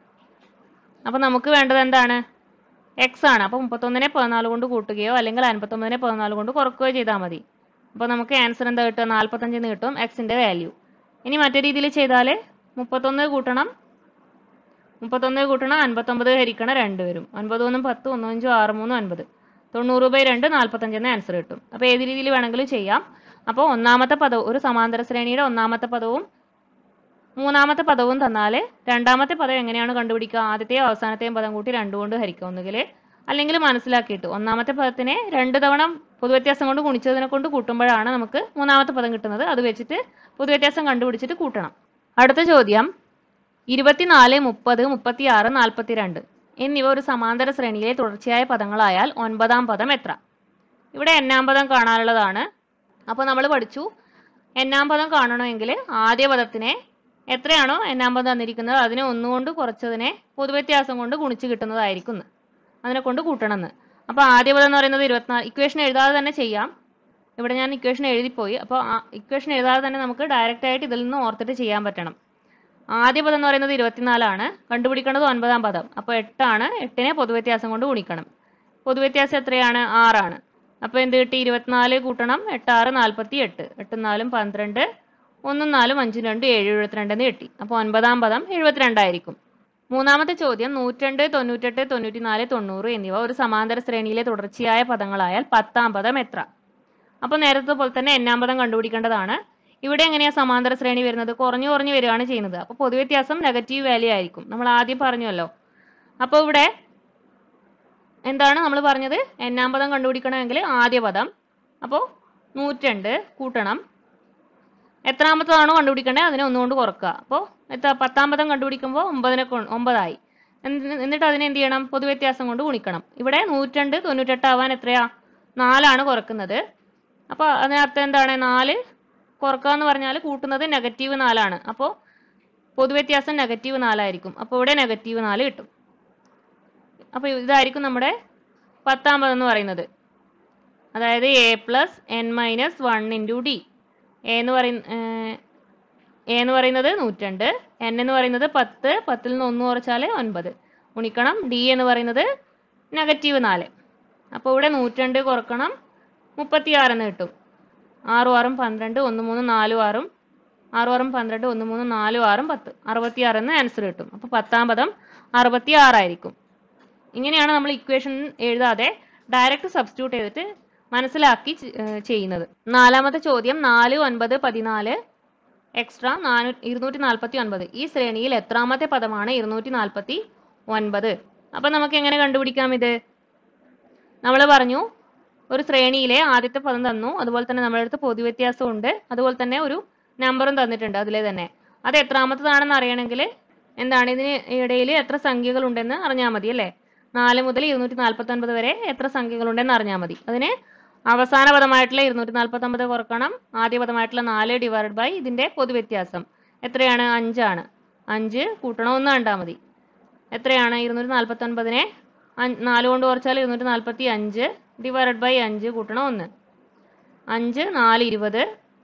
അപ്പോൾ നമുക്ക് വേണ്ടത് എന്താണ് എക്സ് ആണ് അപ്പോൾ മുപ്പത്തൊന്നിനെ പതിനാല് കൊണ്ട് കൂട്ടുകയോ അല്ലെങ്കിൽ അൻപത്തൊമ്പതിനെ പതിനാല് കൊണ്ട് കുറക്കുകയോ ചെയ്താൽ മതി അപ്പോൾ നമുക്ക് ആൻസർ എന്താ കിട്ടുക നാൽപ്പത്തഞ്ച് എന്ന് കിട്ടും എക്സിൻ്റെ വാല്യൂ ഇനി മറ്റേ രീതിയിൽ ചെയ്താൽ മുപ്പത്തൊന്ന് കൂട്ടണം മുപ്പത്തൊന്ന് കൂട്ടണം അൻപത്തൊമ്പത് ഹരിക്കണം രണ്ട് വരും ഒൻപത് ഒന്നും പത്ത് ഒന്നും അഞ്ചും ആറ് മൂന്നും ഒൻപത് തൊണ്ണൂറ് ബൈ രണ്ട് നാൽപ്പത്തഞ്ച് എന്ന ആൻസർ കിട്ടും അപ്പോൾ ഏത് രീതിയിൽ വേണമെങ്കിലും ചെയ്യാം അപ്പോൾ ഒന്നാമത്തെ പദവും ഒരു സമാന്തര ശ്രേണിയുടെ ഒന്നാമത്തെ പദവും മൂന്നാമത്തെ പദവും തന്നാൽ രണ്ടാമത്തെ പദം എങ്ങനെയാണ് കണ്ടുപിടിക്കുക ആദ്യത്തെയും അവസാനത്തെയും പദം കൂട്ടി രണ്ടു കൊണ്ട് ഹരിക്കുക ഒന്നുകിൽ അല്ലെങ്കിൽ മനസ്സിലാക്കിയിട്ട് ഒന്നാമത്തെ പദത്തിനെ രണ്ട് തവണ പൊതുവ്യത്യാസം കൊണ്ട് ഗുണിച്ചതിനെ കൊണ്ട് കൂട്ടുമ്പോഴാണ് നമുക്ക് മൂന്നാമത്തെ പദം കിട്ടുന്നത് അത് വെച്ചിട്ട് പൊതുവ്യത്യാസം കണ്ടുപിടിച്ചിട്ട് കൂട്ടണം അടുത്ത ചോദ്യം ഇരുപത്തിനാല് മുപ്പത് മുപ്പത്തിയാറ് നാൽപ്പത്തിരണ്ട് എന്നിവ ഒരു സമാന്തര ശ്രേണിയിലെ തുടർച്ചയായ പദങ്ങളായാൽ ഒൻപതാം പദം എത്ര ഇവിടെ എണ്ണാം പദം കാണാനുള്ളതാണ് അപ്പോൾ നമ്മൾ പഠിച്ചു എണ്ണാം പദം കാണണമെങ്കിൽ ആദ്യ പദത്തിനെ എത്രയാണോ എണ്ണാം പദം തന്നിരിക്കുന്നത് അതിനെ ഒന്നുകൊണ്ട് കുറച്ചതിനെ പൊതുവ്യത്യാസം കൊണ്ട് ഗുണിച്ച് കിട്ടുന്നതായിരിക്കും എന്ന്. അതിനെ കൊണ്ട് കൂട്ടണമെന്ന് അപ്പോൾ ആദ്യ പദം എന്ന് പറയുന്നത് ഇരുപത്തിനാല് ഇക്വേഷൻ എഴുതാതെ തന്നെ ചെയ്യാം ഇവിടെ ഞാൻ ഇക്വേഷൻ എഴുതിപ്പോയി അപ്പോൾ ഇക്വേഷൻ എഴുതാതെ തന്നെ നമുക്ക് ഡയറക്റ്റ് ആയിട്ട് ഇതിൽ നിന്ന് ഓർത്തിട്ട് ചെയ്യാൻ പറ്റണം ആദ്യ പദം എന്ന് പറയുന്നത് ഇരുപത്തിനാലാണ് കണ്ടുപിടിക്കേണ്ടത് ഒൻപതാം പദം അപ്പോൾ എട്ടാണ് എട്ടിനെ പൊതുവ്യത്യാസം കൊണ്ട് ഗുണിക്കണം പൊതുവ്യത്യാസം എത്രയാണ് ആറാണ് അപ്പോൾ എന്ത് കിട്ടി ഇരുപത്തിനാല് കൂട്ടണം എട്ടാറ് നാൽപ്പത്തി എട്ട് എട്ടും നാലും പന്ത്രണ്ട് ഒന്നും നാലും അഞ്ചും രണ്ട് ഏഴ് എഴുപത്തിരണ്ട് എന്ന് കിട്ടി അപ്പോൾ ഒൻപതാം പദം എഴുപത്തിരണ്ടായിരിക്കും മൂന്നാമത്തെ ചോദ്യം നൂറ്റണ്ട് തൊണ്ണൂറ്റെട്ട് തൊണ്ണൂറ്റിനാല് തൊണ്ണൂറ് എന്നിവ ഒരു സമാന്തര ശ്രേണിയിലെ തുടർച്ചയായ പദങ്ങളായാൽ പത്താം പദം എത്ര അപ്പോൾ നേരത്തെ പോലെ തന്നെ എണ്ണാം പദം കണ്ടുപിടിക്കേണ്ടതാണ് ഇവിടെ എങ്ങനെയാ സമാന്തര ശ്രേണി വരുന്നത് കുറഞ്ഞു കുറഞ്ഞു വരികയാണ് ചെയ്യുന്നത് അപ്പോൾ പൊതുവ്യത്യാസം നെഗറ്റീവ് വാല്യൂ ആയിരിക്കും നമ്മൾ ആദ്യം പറഞ്ഞല്ലോ അപ്പോൾ ഇവിടെ എന്താണ് നമ്മൾ പറഞ്ഞത് എണ്ണാം പദം കണ്ടുപിടിക്കണമെങ്കിൽ ആദ്യ പദം അപ്പോൾ നൂറ്റണ്ട് കൂട്ടണം എത്രാമത്തതാണോ കണ്ടുപിടിക്കേണ്ടത് അതിനെ ഒന്നുകൊണ്ട് കുറക്കുക അപ്പോൾ എത്ര പത്താം പദം കണ്ടുപിടിക്കുമ്പോൾ ഒമ്പതിനെ കൊ- ഒമ്പതായി എന്ത്- എന്നിട്ട് അതിനെ എന്ത് ചെയ്യണം പൊതുവ്യത്യാസം കൊണ്ട് ഗുണിക്കണം ഇവിടെ നൂറ്റണ്ട് തൊണ്ണൂറ്റെട്ടാവാൻ എത്രയാ നാലാണ് കുറക്കുന്നത് അപ്പോൾ അതിനർത്ഥം എന്താണ് നാല് കുറക്കുക എന്ന് പറഞ്ഞാൽ കൂട്ടുന്നത് നെഗറ്റീവ് നാലാണ് അപ്പോൾ പൊതുവ്യത്യാസം നെഗറ്റീവ് നാലായിരിക്കും അപ്പോൾ ഇവിടെ നെഗറ്റീവ് നാല് കിട്ടും അപ്പോൾ ഇതായിരിക്കും നമ്മുടെ പത്താം പദം എന്ന് പറയുന്നത് അതായത് A plus N minus one into D A എന്ന് പറയുന്ന എ എന്ന് പറയുന്നത് നൂറ്റണ്ട് എൻ എന്ന് പറയുന്നത് പത്ത് പത്തിൽ നിന്ന് ഒന്ന് കുറച്ചാൽ ഒൻപത് ഗുണിക്കണം ഡി എന്ന് പറയുന്നത് നെഗറ്റീവ് നാല് അപ്പോൾ ഇവിടെ നൂറ്റണ്ട് കുറക്കണം മുപ്പത്തിയാറ് എന്ന് കിട്ടും ആറും ആറും പന്ത്രണ്ട് ഒന്ന് മൂന്ന് നാലും ആറും ആറും ആറും പന്ത്രണ്ട് ഒന്ന് മൂന്ന് നാലും ആറും പത്ത് അറുപത്തിയാറ് എന്ന് ആൻസർ കിട്ടും അപ്പോൾ പത്താം പദം അറുപത്തി ആറായിരിക്കും ഇങ്ങനെയാണ് നമ്മൾ ഇക്വേഷൻ എഴുതാതെ ഡയറക്റ്റ് സബ്സ്റ്റിറ്റ്യൂട്ട് ചെയ്തിട്ട് മനസ്സിലാക്കി ചെ- ഏഹ് ചെയ്യുന്നത് നാലാമത്തെ ചോദ്യം നാല് ഒൻപത് പതിനാല് എക്സ്ട്രാ നാനൂ ഇരുന്നൂറ്റി നാൽപ്പത്തി ഒൻപത് ഈ ശ്രേണിയിൽ എത്രാമത്തെ പദമാണ് ഇരുന്നൂറ്റി നാൽപ്പത്തി ഒൻപത് അപ്പം നമുക്ക് എങ്ങനെ കണ്ടുപിടിക്കാം ഇത് നമ്മൾ പറഞ്ഞു ഒരു ശ്രേണിയിലെ ആദ്യത്തെ പദം തന്നു അതുപോലെ തന്നെ നമ്മുടെ അടുത്ത് പൊതുവ്യത്യാസം ഉണ്ട് അതുപോലെ തന്നെ ഒരു നമ്പറും തന്നിട്ടുണ്ട് അതിലെ തന്നെ അത് എത്രാമത്തതാണെന്ന് അറിയണമെങ്കിൽ എന്താണ് ഇതിന് ഇടയിൽ എത്ര സംഖ്യകൾ ഉണ്ടെന്ന് അറിഞ്ഞാൽ മതി അല്ലേ നാല് മുതൽ ഇരുന്നൂറ്റി നാൽപ്പത്തി ഒൻപത് വരെ എത്ര സംഖ്യകൾ ഉണ്ടെന്ന് അറിഞ്ഞാൽ മതി അതിന് അവസാന പദമായിട്ടുള്ള ഇരുന്നൂറ്റി നാൽപ്പത്തി ഒമ്പത് കുറക്കണം ആദ്യ പദമായിട്ടുള്ള നാല് ഡിവൈഡ് ബൈ ഇതിന്റെ പൊതുവ്യത്യാസം എത്രയാണ് അഞ്ചാണ് അഞ്ച് കൂട്ടണം ഒന്ന് കണ്ടാൽ മതി എത്രയാണ് ഇരുന്നൂറ്റി നാൽപ്പത്തി ഒൻപതിനെ നാല് കൊണ്ട് കുറച്ചാൽ ഇരുന്നൂറ്റി നാൽപ്പത്തി അഞ്ച് ഡിവൈഡ് ബൈ അഞ്ച് കൂട്ടണം ഒന്ന് അഞ്ച് നാല് ഇരുപത്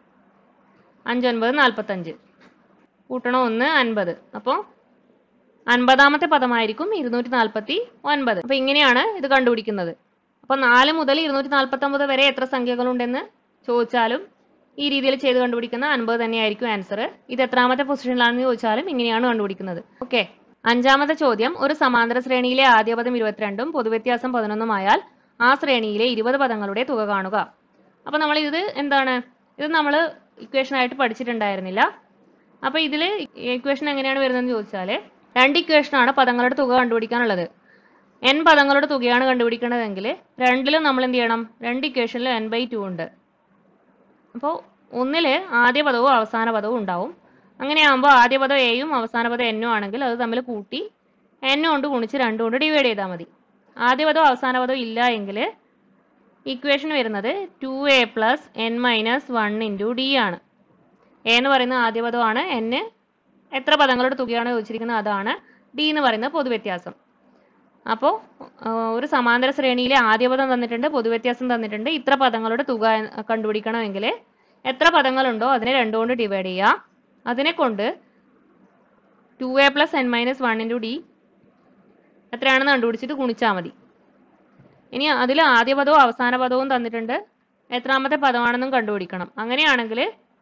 അഞ്ചൊൻപത് നാൽപ്പത്തഞ്ച് കൂട്ടണം ഒന്ന് അൻപത് അപ്പോൾ അൻപതാമത്തെ പദമായിരിക്കും ഇരുന്നൂറ്റി നാൽപ്പത്തി ഒൻപത് അപ്പോൾ ഇങ്ങനെയാണ് ഇത് കണ്ടുപിടിക്കുന്നത് അപ്പോൾ നാല് മുതൽ ഇരുന്നൂറ്റി നാൽപ്പത്തി ഒമ്പത് വരെ എത്ര സംഖ്യകളുണ്ടെന്ന് ചോദിച്ചാലും ഈ രീതിയിൽ ചെയ്ത് കണ്ടുപിടിക്കുന്ന അൻപത് തന്നെയായിരിക്കും ആൻസർ ഇത് എത്രാമത്തെ പൊസിഷനിലാണെന്ന് ചോദിച്ചാലും ഇങ്ങനെയാണ് കണ്ടുപിടിക്കുന്നത് ഓക്കെ അഞ്ചാമത്തെ ചോദ്യം ഒരു സമാന്തര ശ്രേണിയിലെ ആദ്യ പദം ഇരുപത്തിരണ്ടും പൊതുവ്യത്യാസം പതിനൊന്നുമായാൽ ആ ശ്രേണിയിലെ ഇരുപത് പദങ്ങളുടെ തുക കാണുക അപ്പോൾ നമ്മൾ ഇത് എന്താണ് ഇത് നമ്മൾ ഇക്വേഷൻ ആയിട്ട് പഠിച്ചിട്ടുണ്ടായിരുന്നില്ല അപ്പോൾ ഇതിൽ ഇക്വേഷൻ എങ്ങനെയാണ് വരുന്നതെന്ന് ചോദിച്ചാൽ രണ്ട് ഇക്വേഷനാണ് പദങ്ങളുടെ തുക കണ്ടുപിടിക്കാനുള്ളത് എൻ പദങ്ങളുടെ തുകയാണ് കണ്ടുപിടിക്കേണ്ടതെങ്കിൽ രണ്ടിലും നമ്മൾ എന്ത് ചെയ്യണം രണ്ട് ഇക്വേഷനിൽ എൻ ബൈ ടു ഉണ്ട് അപ്പോൾ ഒന്നിൽ ആദ്യ പദവും അവസാന പദവും ഉണ്ടാവും അങ്ങനെയാകുമ്പോൾ ആദ്യ പദം എയും അവസാന പദം എന്നും ആണെങ്കിൽ അത് തമ്മിൽ കൂട്ടി എൻ കൊണ്ട് ഗുണിച്ച് രണ്ട് കൊണ്ട് ഡിവൈഡ് ചെയ്താൽ മതി ആദ്യ പദവും അവസാന പദവും ഇല്ല എങ്കിൽ ഇക്വേഷൻ വരുന്നത് two A plus N minus one into D ആണ് എ എന്ന് പറയുന്നത് ആദ്യ പദമാണ് എൻ എത്ര പദങ്ങളുടെ തുകയാണ് ചോദിച്ചിരിക്കുന്നത് അതാണ് ഡി എന്ന് പറയുന്നത് പൊതുവ്യത്യാസം അപ്പോൾ ഒരു സമാന്തര ശ്രേണിയിലെ ആദ്യ പദം തന്നിട്ടുണ്ട് പൊതുവ്യത്യാസം തന്നിട്ടുണ്ട് ഇത്ര പദങ്ങളുടെ തുക എന്ന് കണ്ടുപിടിക്കണമെങ്കിൽ എത്ര പദങ്ങളുണ്ടോ അതിനെ രണ്ട് കൊണ്ട് ഡിവൈഡ് ചെയ്യുക അതിനെ കൊണ്ട് two A plus N minus one into D എത്രയാണെന്ന് കണ്ടുപിടിച്ചിട്ട് ഗുണിച്ചാൽ മതി ഇനി അതിൽ ആദ്യ പദവും അവസാന പദവും തന്നിട്ടുണ്ട് എത്രാമത്തെ പദമാണെന്നും കണ്ടുപിടിക്കണം അങ്ങനെയാണെങ്കിൽ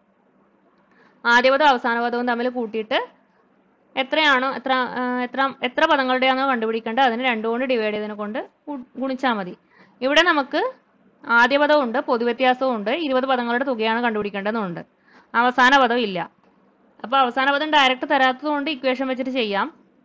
ആദ്യ പദവും അവസാന പദവും തമ്മിൽ കൂട്ടിയിട്ട് എത്രയാണോ എത്ര ആ, എത്ര എത്ര പദങ്ങളുടെയാണോ കണ്ടുപിടിക്കേണ്ടത് അതിന് രണ്ടു കൊണ്ട് ഡിവൈഡ് ചെയ്തതിനെ കൊണ്ട് ഗുണിച്ചാൽ മതി ഇവിടെ നമുക്ക് ആദ്യ പദവും ഉണ്ട് പൊതുവ്യത്യാസവും ഉണ്ട് ഇരുപത് പദങ്ങളുടെ തുകയാണ് കണ്ടുപിടിക്കേണ്ടതുണ്ട് അവസാന പദം ഇല്ല അപ്പോൾ അവസാന പദം ഡയറക്റ്റ് തരാത്തത് കൊണ്ട് ഇക്വേഷൻ വെച്ചിട്ട് ചെയ്യാം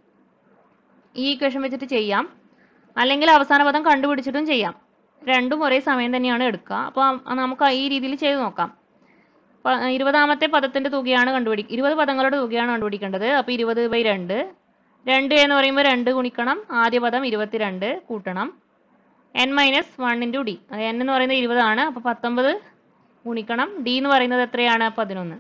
ഈ ഇക്വേഷൻ വെച്ചിട്ട് ചെയ്യാം അല്ലെങ്കിൽ അവസാന പദം കണ്ടുപിടിച്ചിട്ടും ചെയ്യാം രണ്ടും ഒരേ സമയം തന്നെയാണ് എടുക്കുക അപ്പോൾ നമുക്ക് ഈ രീതിയിൽ ചെയ്ത് നോക്കാം പ- ഇരുപതാമത്തെ പദത്തിന്റെ തുകയാണ് കണ്ടുപിടി ഇരുപത് പദങ്ങളുടെ തുകയാണ് കണ്ടുപിടിക്കേണ്ടത് അപ്പോൾ ഇരുപത് ബൈ രണ്ട് രണ്ട് എന്ന് പറയുമ്പോൾ രണ്ട് ഗുണിക്കണം ആദ്യ പദം ഇരുപത്തിരണ്ട് കൂട്ടണം N minus one into D അത് എൻ എന്ന് പറയുന്നത് ഇരുപതാണ് അപ്പോൾ പത്തൊമ്പത് ഗുണിക്കണം ഡി എന്ന് പറയുന്നത് എത്രയാണ് പതിനൊന്ന്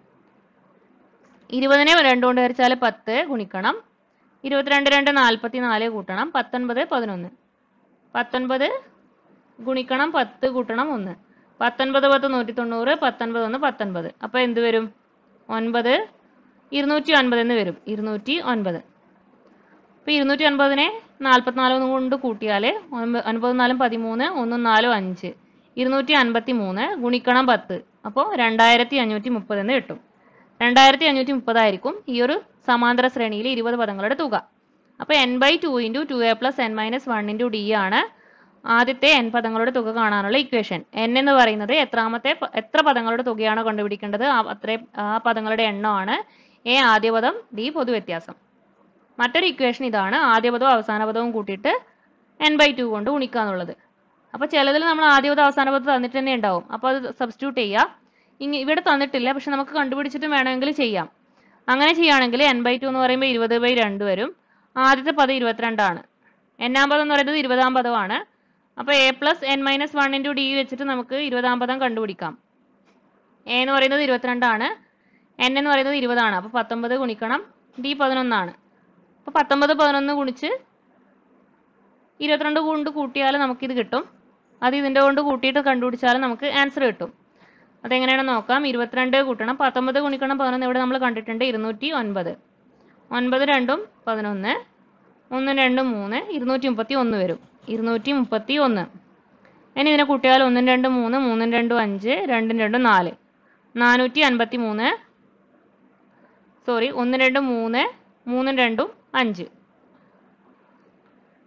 ഇരുപതിനെ രണ്ട് കൊണ്ട് ഹരിച്ചാൽ പത്ത് ഗുണിക്കണം ഇരുപത്തിരണ്ട് രണ്ട് നാൽപ്പത്തി നാല് കൂട്ടണം പത്തൊൻപത് പതിനൊന്ന് പത്തൊൻപത് ഗുണിക്കണം പത്ത് കൂട്ടണം ഒന്ന് പത്തൊൻപത് പത്ത് നൂറ്റി തൊണ്ണൂറ് പത്തൊൻപത് ഒന്ന് പത്തൊൻപത് അപ്പോൾ എന്ത് വരും ഒൻപത് ഇരുന്നൂറ്റി ഒൻപത് എന്ന് വരും ഇരുന്നൂറ്റി ഒൻപത് അപ്പോൾ ഇരുന്നൂറ്റി ഒൻപതിനെ നാൽപ്പത്തിനാല് കൊണ്ട് കൂട്ടിയാൽ ഒൻപത് നാലും പതിമൂന്ന് ഒന്നും നാലും അഞ്ച് ഇരുന്നൂറ്റി അൻപത്തി മൂന്ന് ഗുണിക്കണം പത്ത് അപ്പോൾ രണ്ടായിരത്തി അഞ്ഞൂറ്റി മുപ്പത് എന്ന് കിട്ടും രണ്ടായിരത്തി അഞ്ഞൂറ്റി മുപ്പതായിരിക്കും ഈ ഒരു സമാന്തര ശ്രേണിയിൽ ഇരുപത് പദങ്ങളുടെ തുക അപ്പോൾ N by two into two A plus N minus one into D ആണ് ആദ്യത്തെ എൻ പദങ്ങളുടെ തുക കാണാനുള്ള ഇക്വേഷൻ എൻ എന്ന് പറയുന്നത് എത്രാമത്തെ പ- എത്ര പദങ്ങളുടെ തുകയാണോ കണ്ടുപിടിക്കേണ്ടത് ആ അത്രേ ആ പദങ്ങളുടെ എണ്ണമാണ് എ ആദ്യ പദം ഡി പൊതുവ്യത്യാസം മറ്റൊരു ഇക്വേഷൻ ഇതാണ് ആദ്യ പദവും അവസാന പദവും കൂട്ടിയിട്ട് എൻ ബൈ ടു കൊണ്ട് ഗുണിക്കുക എന്നുള്ളത് അപ്പോൾ ചിലതിൽ നമ്മൾ ആദ്യ പദം അവസാന പദം തന്നിട്ട് തന്നെ ഉണ്ടാവും അപ്പോൾ അത് സബ്സ്റ്റിറ്റ്യൂട്ട് ചെയ്യുക ഇങ്ങ ഇവിടെ തന്നിട്ടില്ല പക്ഷെ നമുക്ക് കണ്ടുപിടിച്ചിട്ട് വേണമെങ്കിൽ ചെയ്യാം അങ്ങനെ ചെയ്യുകയാണെങ്കിൽ എൻ ബൈ ടു എന്ന് പറയുമ്പോൾ ഇരുപത് ബൈ രണ്ട് വരും ആദ്യത്തെ പദം ഇരുപത്തിരണ്ടാണ് എന്നാം പദം എന്ന് പറയുന്നത് ഇരുപതാം പദമാണ് അപ്പോൾ A plus N minus one into D വെച്ചിട്ട് നമുക്ക് ഇരുപതാം പദം കണ്ടുപിടിക്കാം എ എന്ന് പറയുന്നത് ഇരുപത്തിരണ്ടാണ് എൻ എന്ന് പറയുന്നത് ഇരുപതാണ് അപ്പോൾ പത്തൊമ്പത് ഗുണിക്കണം ഡി പതിനൊന്നാണ് അപ്പോൾ പത്തൊമ്പത് പതിനൊന്ന് ഗുണിച്ച് ഇരുപത്തിരണ്ട് കൊണ്ട് കൂട്ടിയാൽ നമുക്കിത് കിട്ടും അത് ഇതിൻ്റെ കൊണ്ട് കൂട്ടിയിട്ട് കണ്ടുപിടിച്ചാൽ നമുക്ക് ആൻസർ കിട്ടും അതെങ്ങനെയാണെന്ന് നോക്കാം ഇരുപത്തിരണ്ട് കൂട്ടണം പത്തൊമ്പത് ഗുണിക്കണം പതിനൊന്ന് ഇവിടെ നമ്മൾ കണ്ടിട്ടുണ്ട് ഇരുന്നൂറ്റി ഒൻപത് ഒൻപത് രണ്ടും പതിനൊന്ന് ഒന്നും രണ്ടും മൂന്ന് ഇരുന്നൂറ്റി മുപ്പത്തി ഒന്ന് വരും ഇരുന്നൂറ്റി മുപ്പത്തി ഒന്ന് ഇനി ഇതിനെ കൂട്ടിയാൽ ഒന്നും രണ്ടും മൂന്ന് മൂന്നും രണ്ടും അഞ്ച് രണ്ടും രണ്ടും നാല് നാനൂറ്റി അൻപത്തി മൂന്ന് സോറി ഒന്ന് രണ്ടും മൂന്ന് മൂന്നും രണ്ടും അഞ്ച്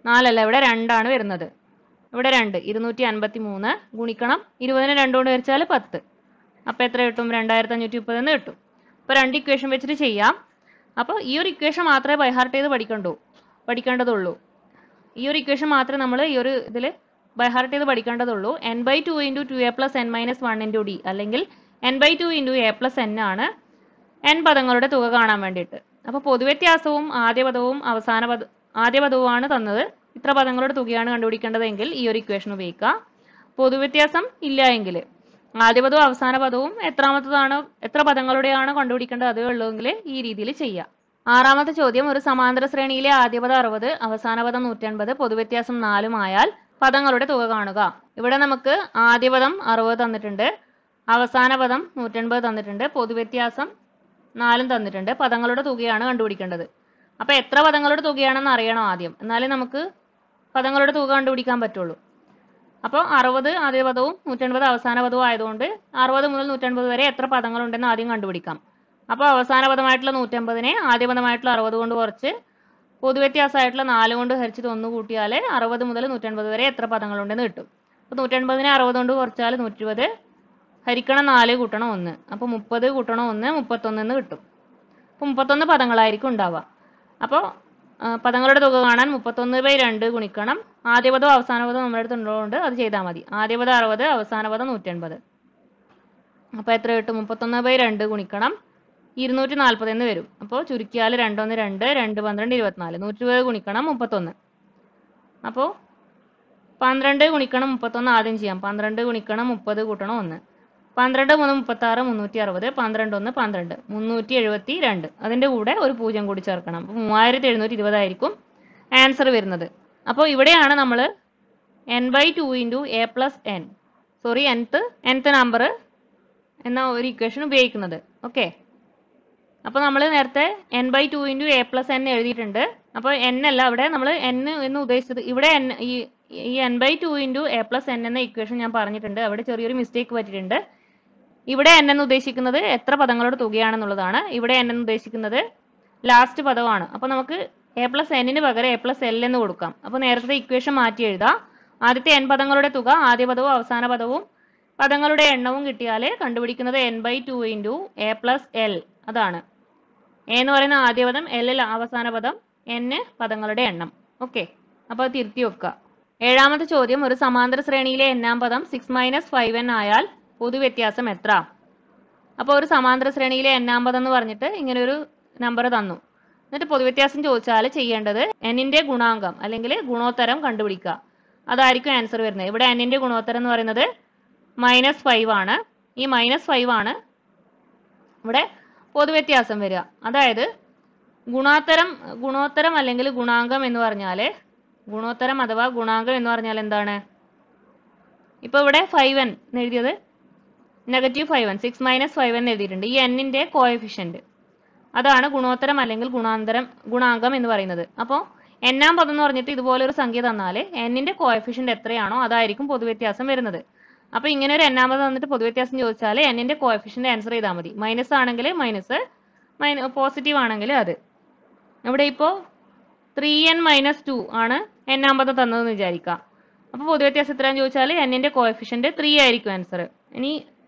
നാലല്ല ഇവിടെ രണ്ടാണ് വരുന്നത് ഇവിടെ രണ്ട് ഇരുന്നൂറ്റി അൻപത്തി മൂന്ന് ഗുണിക്കണം ഇരുപതിന് രണ്ട് കൊണ്ട് വരച്ചാൽ പത്ത് അപ്പോൾ എത്ര കിട്ടും രണ്ടായിരത്തി അഞ്ഞൂറ്റി മുപ്പത് എന്ന് കിട്ടും അപ്പോൾ രണ്ട് ഇക്വേഷൻ വെച്ചിട്ട് ചെയ്യാം അപ്പോൾ ഈ ഒരു ഇക്വേഷൻ മാത്രമേ ബൈഹാർട്ട് ചെയ്ത് പഠിക്കണ്ടൂ പഠിക്കേണ്ടതുള്ളൂ ഈ ഒരു ഇക്വേഷൻ മാത്രമേ നമ്മൾ ഈ ഒരു ഇതിൽ ബൈഹാർട്ട് ചെയ്ത് പഠിക്കേണ്ടതുള്ളൂ N by two into two A plus N minus one into D അല്ലെങ്കിൽ N by two into A plus N ആണ് എൻ പദങ്ങളുടെ തുക കാണാൻ വേണ്ടിയിട്ട് അപ്പോൾ പൊതുവ്യത്യാസവും ആദ്യ പദവും അവസാന പദ ആദ്യ പദവുമാണ് തന്നത് ഇത്ര പദങ്ങളുടെ തുകയാണ് കണ്ടുപിടിക്കേണ്ടതെങ്കിൽ ഈ ഒരു ഇക്വേഷൻ ഉപയോഗിക്കുക പൊതുവ്യത്യാസം ഇല്ല എങ്കിൽ ആദ്യ പദവും അവസാന പദവും എത്രാമത്തതാണ് എത്ര പദങ്ങളുടെയാണ് കണ്ടുപിടിക്കേണ്ടത് അതേ ഉള്ളൂവെങ്കിൽ ഈ രീതിയിൽ ചെയ്യാം ആറാമത്തെ ചോദ്യം ഒരു സമാന്തര ശ്രേണിയിലെ ആദ്യ പദം അറുപത് അവസാന പദം നൂറ്റൻപത് പൊതുവ്യത്യാസം നാലും ആയാൽ പദങ്ങളുടെ തുക കാണുക ഇവിടെ നമുക്ക് ആദ്യ പദം അറുപത് തന്നിട്ടുണ്ട് അവസാന പദം നൂറ്റൻപത് തന്നിട്ടുണ്ട് പൊതുവ്യത്യാസം നാലും തന്നിട്ടുണ്ട് പദങ്ങളുടെ തുകയാണ് കണ്ടുപിടിക്കേണ്ടത് അപ്പൊ എത്ര പദങ്ങളുടെ തുകയാണെന്ന് അറിയണം ആദ്യം എന്നാലേ നമുക്ക് പദങ്ങളുടെ തുക കണ്ടുപിടിക്കാൻ പറ്റുള്ളൂ അപ്പോൾ അറുപത് ആദ്യ പദവും നൂറ്റൻപത് അവസാന പദവും ആയതുകൊണ്ട് അറുപത് മുതൽ നൂറ്റൻപത് വരെ എത്ര പദങ്ങളുണ്ടെന്ന് ആദ്യം കണ്ടുപിടിക്കാം അപ്പോൾ അവസാന പദമായിട്ടുള്ള നൂറ്റമ്പതിനെ ആദ്യ പദമായിട്ടുള്ള അറുപത് കൊണ്ട് കുറച്ച് പൊതുവ്യത്യാസമായിട്ടുള്ള നാല് കൊണ്ട് ഹരിച്ചത് ഒന്ന് കൂട്ടിയാൽ അറുപത് മുതൽ നൂറ്റൻപത് വരെ എത്ര പദങ്ങളുണ്ടെന്ന് കിട്ടും അപ്പോൾ നൂറ്റൻപതിനെ അറുപത് കൊണ്ട് കുറച്ചാൽ നൂറ്റിരുപത് ഹരിക്കണം നാല് കൂട്ടണം ഒന്ന് അപ്പോൾ മുപ്പത് കൂട്ടണം ഒന്ന് മുപ്പത്തൊന്ന് എന്ന് കിട്ടും അപ്പോൾ മുപ്പത്തൊന്ന് പദങ്ങളായിരിക്കും ഉണ്ടാവുക അപ്പോൾ ആ, പദങ്ങളുടെ തുക കാണാൻ മുപ്പത്തൊന്ന് ബൈ രണ്ട് ഗുണിക്കണം ആദ്യ പദവും അവസാന പദവും നമ്മുടെ അടുത്ത് ഉള്ളതുകൊണ്ട് അത് ചെയ്താൽ മതി ആദ്യ പദം അറുപത് അവസാന പദം നൂറ്റൻപത് അപ്പോൾ എത്ര കിട്ടും മുപ്പത്തൊന്ന് ബൈ രണ്ട് ഗുണിക്കണം ഇരുന്നൂറ്റി നാൽപ്പത് എന്ന് വരും അപ്പോൾ ചുരുക്കിയാൽ രണ്ടൊന്ന് രണ്ട് രണ്ട് പന്ത്രണ്ട് ഇരുപത്തിനാല് നൂറ്റി ഇരുപത് ഗുണിക്കണം മുപ്പത്തൊന്ന് അപ്പോൾ പന്ത്രണ്ട് ഗുണിക്കണം മുപ്പത്തൊന്ന് ആദ്യം ചെയ്യാം പന്ത്രണ്ട് ഗുണിക്കണം മുപ്പത് കൂട്ടണം ഒന്ന് പന്ത്രണ്ട് മൂന്ന് മുപ്പത്തി ആറ് മുന്നൂറ്റി അറുപത് പന്ത്രണ്ട് ഒന്ന് പന്ത്രണ്ട് മുന്നൂറ്റി എഴുപത്തി രണ്ട് അതിൻ്റെ കൂടെ ഒരു പൂജ്യം കൂടി ചേർക്കണം അപ്പോൾ മൂവായിരത്തി എഴുന്നൂറ്റി ഇരുപതായിരിക്കും ആൻസർ വരുന്നത് അപ്പോൾ ഇവിടെയാണ് നമ്മൾ N by two into A plus N sorry nth nth number എന്ന ഒരു ഇക്വേഷൻ ഉപയോഗിക്കുന്നത് ഓക്കെ അപ്പോൾ നമ്മൾ നേരത്തെ N by two into A plus N എഴുതിയിട്ടുണ്ട് അപ്പോൾ എൻ അല്ല അവിടെ നമ്മൾ എൻ എന്ന് ഉദ്ദേശിച്ചത് ഇവിടെ എൻ ഈ ഈ N by two into A plus N എന്ന ഇക്വേഷൻ ഞാൻ പറഞ്ഞിട്ടുണ്ട് അവിടെ ചെറിയൊരു മിസ്റ്റേക്ക് പറ്റിയിട്ടുണ്ട് ഇവിടെ എൻ എന്ന് ഉദ്ദേശിക്കുന്നത് എത്ര പദങ്ങളുടെ തുകയാണെന്നുള്ളതാണ് ഇവിടെ എൻ എന്ന് ഉദ്ദേശിക്കുന്നത് ലാസ്റ്റ് പദമാണ് അപ്പോൾ നമുക്ക് എ പ്ലസ് എന്നിന് പകരം എ പ്ലസ് എൽ എന്ന് കൊടുക്കാം അപ്പോൾ നേരത്തെ ഇക്വേഷൻ മാറ്റി എഴുതാം ആദ്യത്തെ എൻ പദങ്ങളുടെ തുക ആദ്യ പദവും അവസാന പദവും പദങ്ങളുടെ എണ്ണവും കിട്ടിയാൽ കണ്ടുപിടിക്കുന്നത് N by two into A plus L അതാണ് എ എന്ന് പറയുന്ന ആദ്യ പദം എൽ അവസാന പദം എൻ പദങ്ങളുടെ എണ്ണം ഓക്കെ അപ്പോൾ അത് തിരുത്തി വെക്കുക ഏഴാമത്തെ ചോദ്യം ഒരു സമാന്തര ശ്രേണിയിലെ എന്നാം പദം സിക്സ് മൈനസ് ഫൈവ് എൻ ആയാൽ പൊതുവ്യത്യാസം എത്ര അപ്പോൾ ഒരു സമാന്തര ശ്രേണിയിലെ എന്നാം പദം എന്ന് പറഞ്ഞിട്ട് ഇങ്ങനെ ഒരു നമ്പർ തന്നു എന്നിട്ട് പൊതുവ്യത്യാസം ചോദിച്ചാൽ ചെയ്യേണ്ടത് എന്നിന്റെ ഗുണാങ്കം അല്ലെങ്കിൽ ഗുണോത്തരം കണ്ടുപിടിക്കുക അതായിരിക്കും ആൻസർ വരുന്നത് ഇവിടെ എന്നിന്റെ ഗുണോത്തരം എന്ന് പറയുന്നത് മൈനസ് ഫൈവ് ആണ് ഈ മൈനസ് ഫൈവ് ആണ് ഇവിടെ പൊതുവ്യത്യാസം വരിക അതായത് ഗുണോത്തരം ഗുണോത്തരം അല്ലെങ്കിൽ ഗുണാങ്കം എന്ന് പറഞ്ഞാൽ ഗുണോത്തരം അഥവാ ഗുണാങ്കം എന്ന് പറഞ്ഞാൽ എന്താണ് ഇപ്പോൾ ഇവിടെ ഫൈവ് എൻ എഴുതിയത് negative five N six minus five N എഴുതിയിട്ടുണ്ട് ഈ എന്നിന്റെ കോഎഫിഷ്യന്റ് അതാണ് ഗുണോത്തരം അല്ലെങ്കിൽ ഗുണാന്തരം ഗുണാങ്കം എന്ന് പറയുന്നത് അപ്പോൾ എന്നാം പദം എന്ന് പറഞ്ഞിട്ട് ഇതുപോലെ ഒരു സംഖ്യ തന്നാൽ എന്നിന്റെ കോഎഫിഷ്യന്റ് എത്രയാണോ അതായിരിക്കും പൊതുവ്യത്യാസം വരുന്നത് അപ്പോൾ ഇങ്ങനെ ഒരു എന്നാം പദം തന്നിട്ട് പൊതുവ്യത്യാസം ചോദിച്ചാൽ എന്നിന്റെ കോഎഫിഷ്യന്റ് ആൻസർ ചെയ്താൽ മതി മൈനസ് ആണെങ്കിൽ മൈനസ് മൈന പോസിറ്റീവ് ആണെങ്കിൽ അത് ഇവിടെ ഇപ്പോൾ ത്രീ എൻ മൈനസ് ടു ആണ് എന്നാം പദം തന്നതെന്ന് വിചാരിക്കാം അപ്പോൾ പൊതുവ്യത്യാസം എത്രയാണെന്ന് ചോദിച്ചാൽ എന്നിന്റെ കോഎഫിഷ്യന്റ് ത്രീ ആയിരിക്കും ആൻസർ ഇനി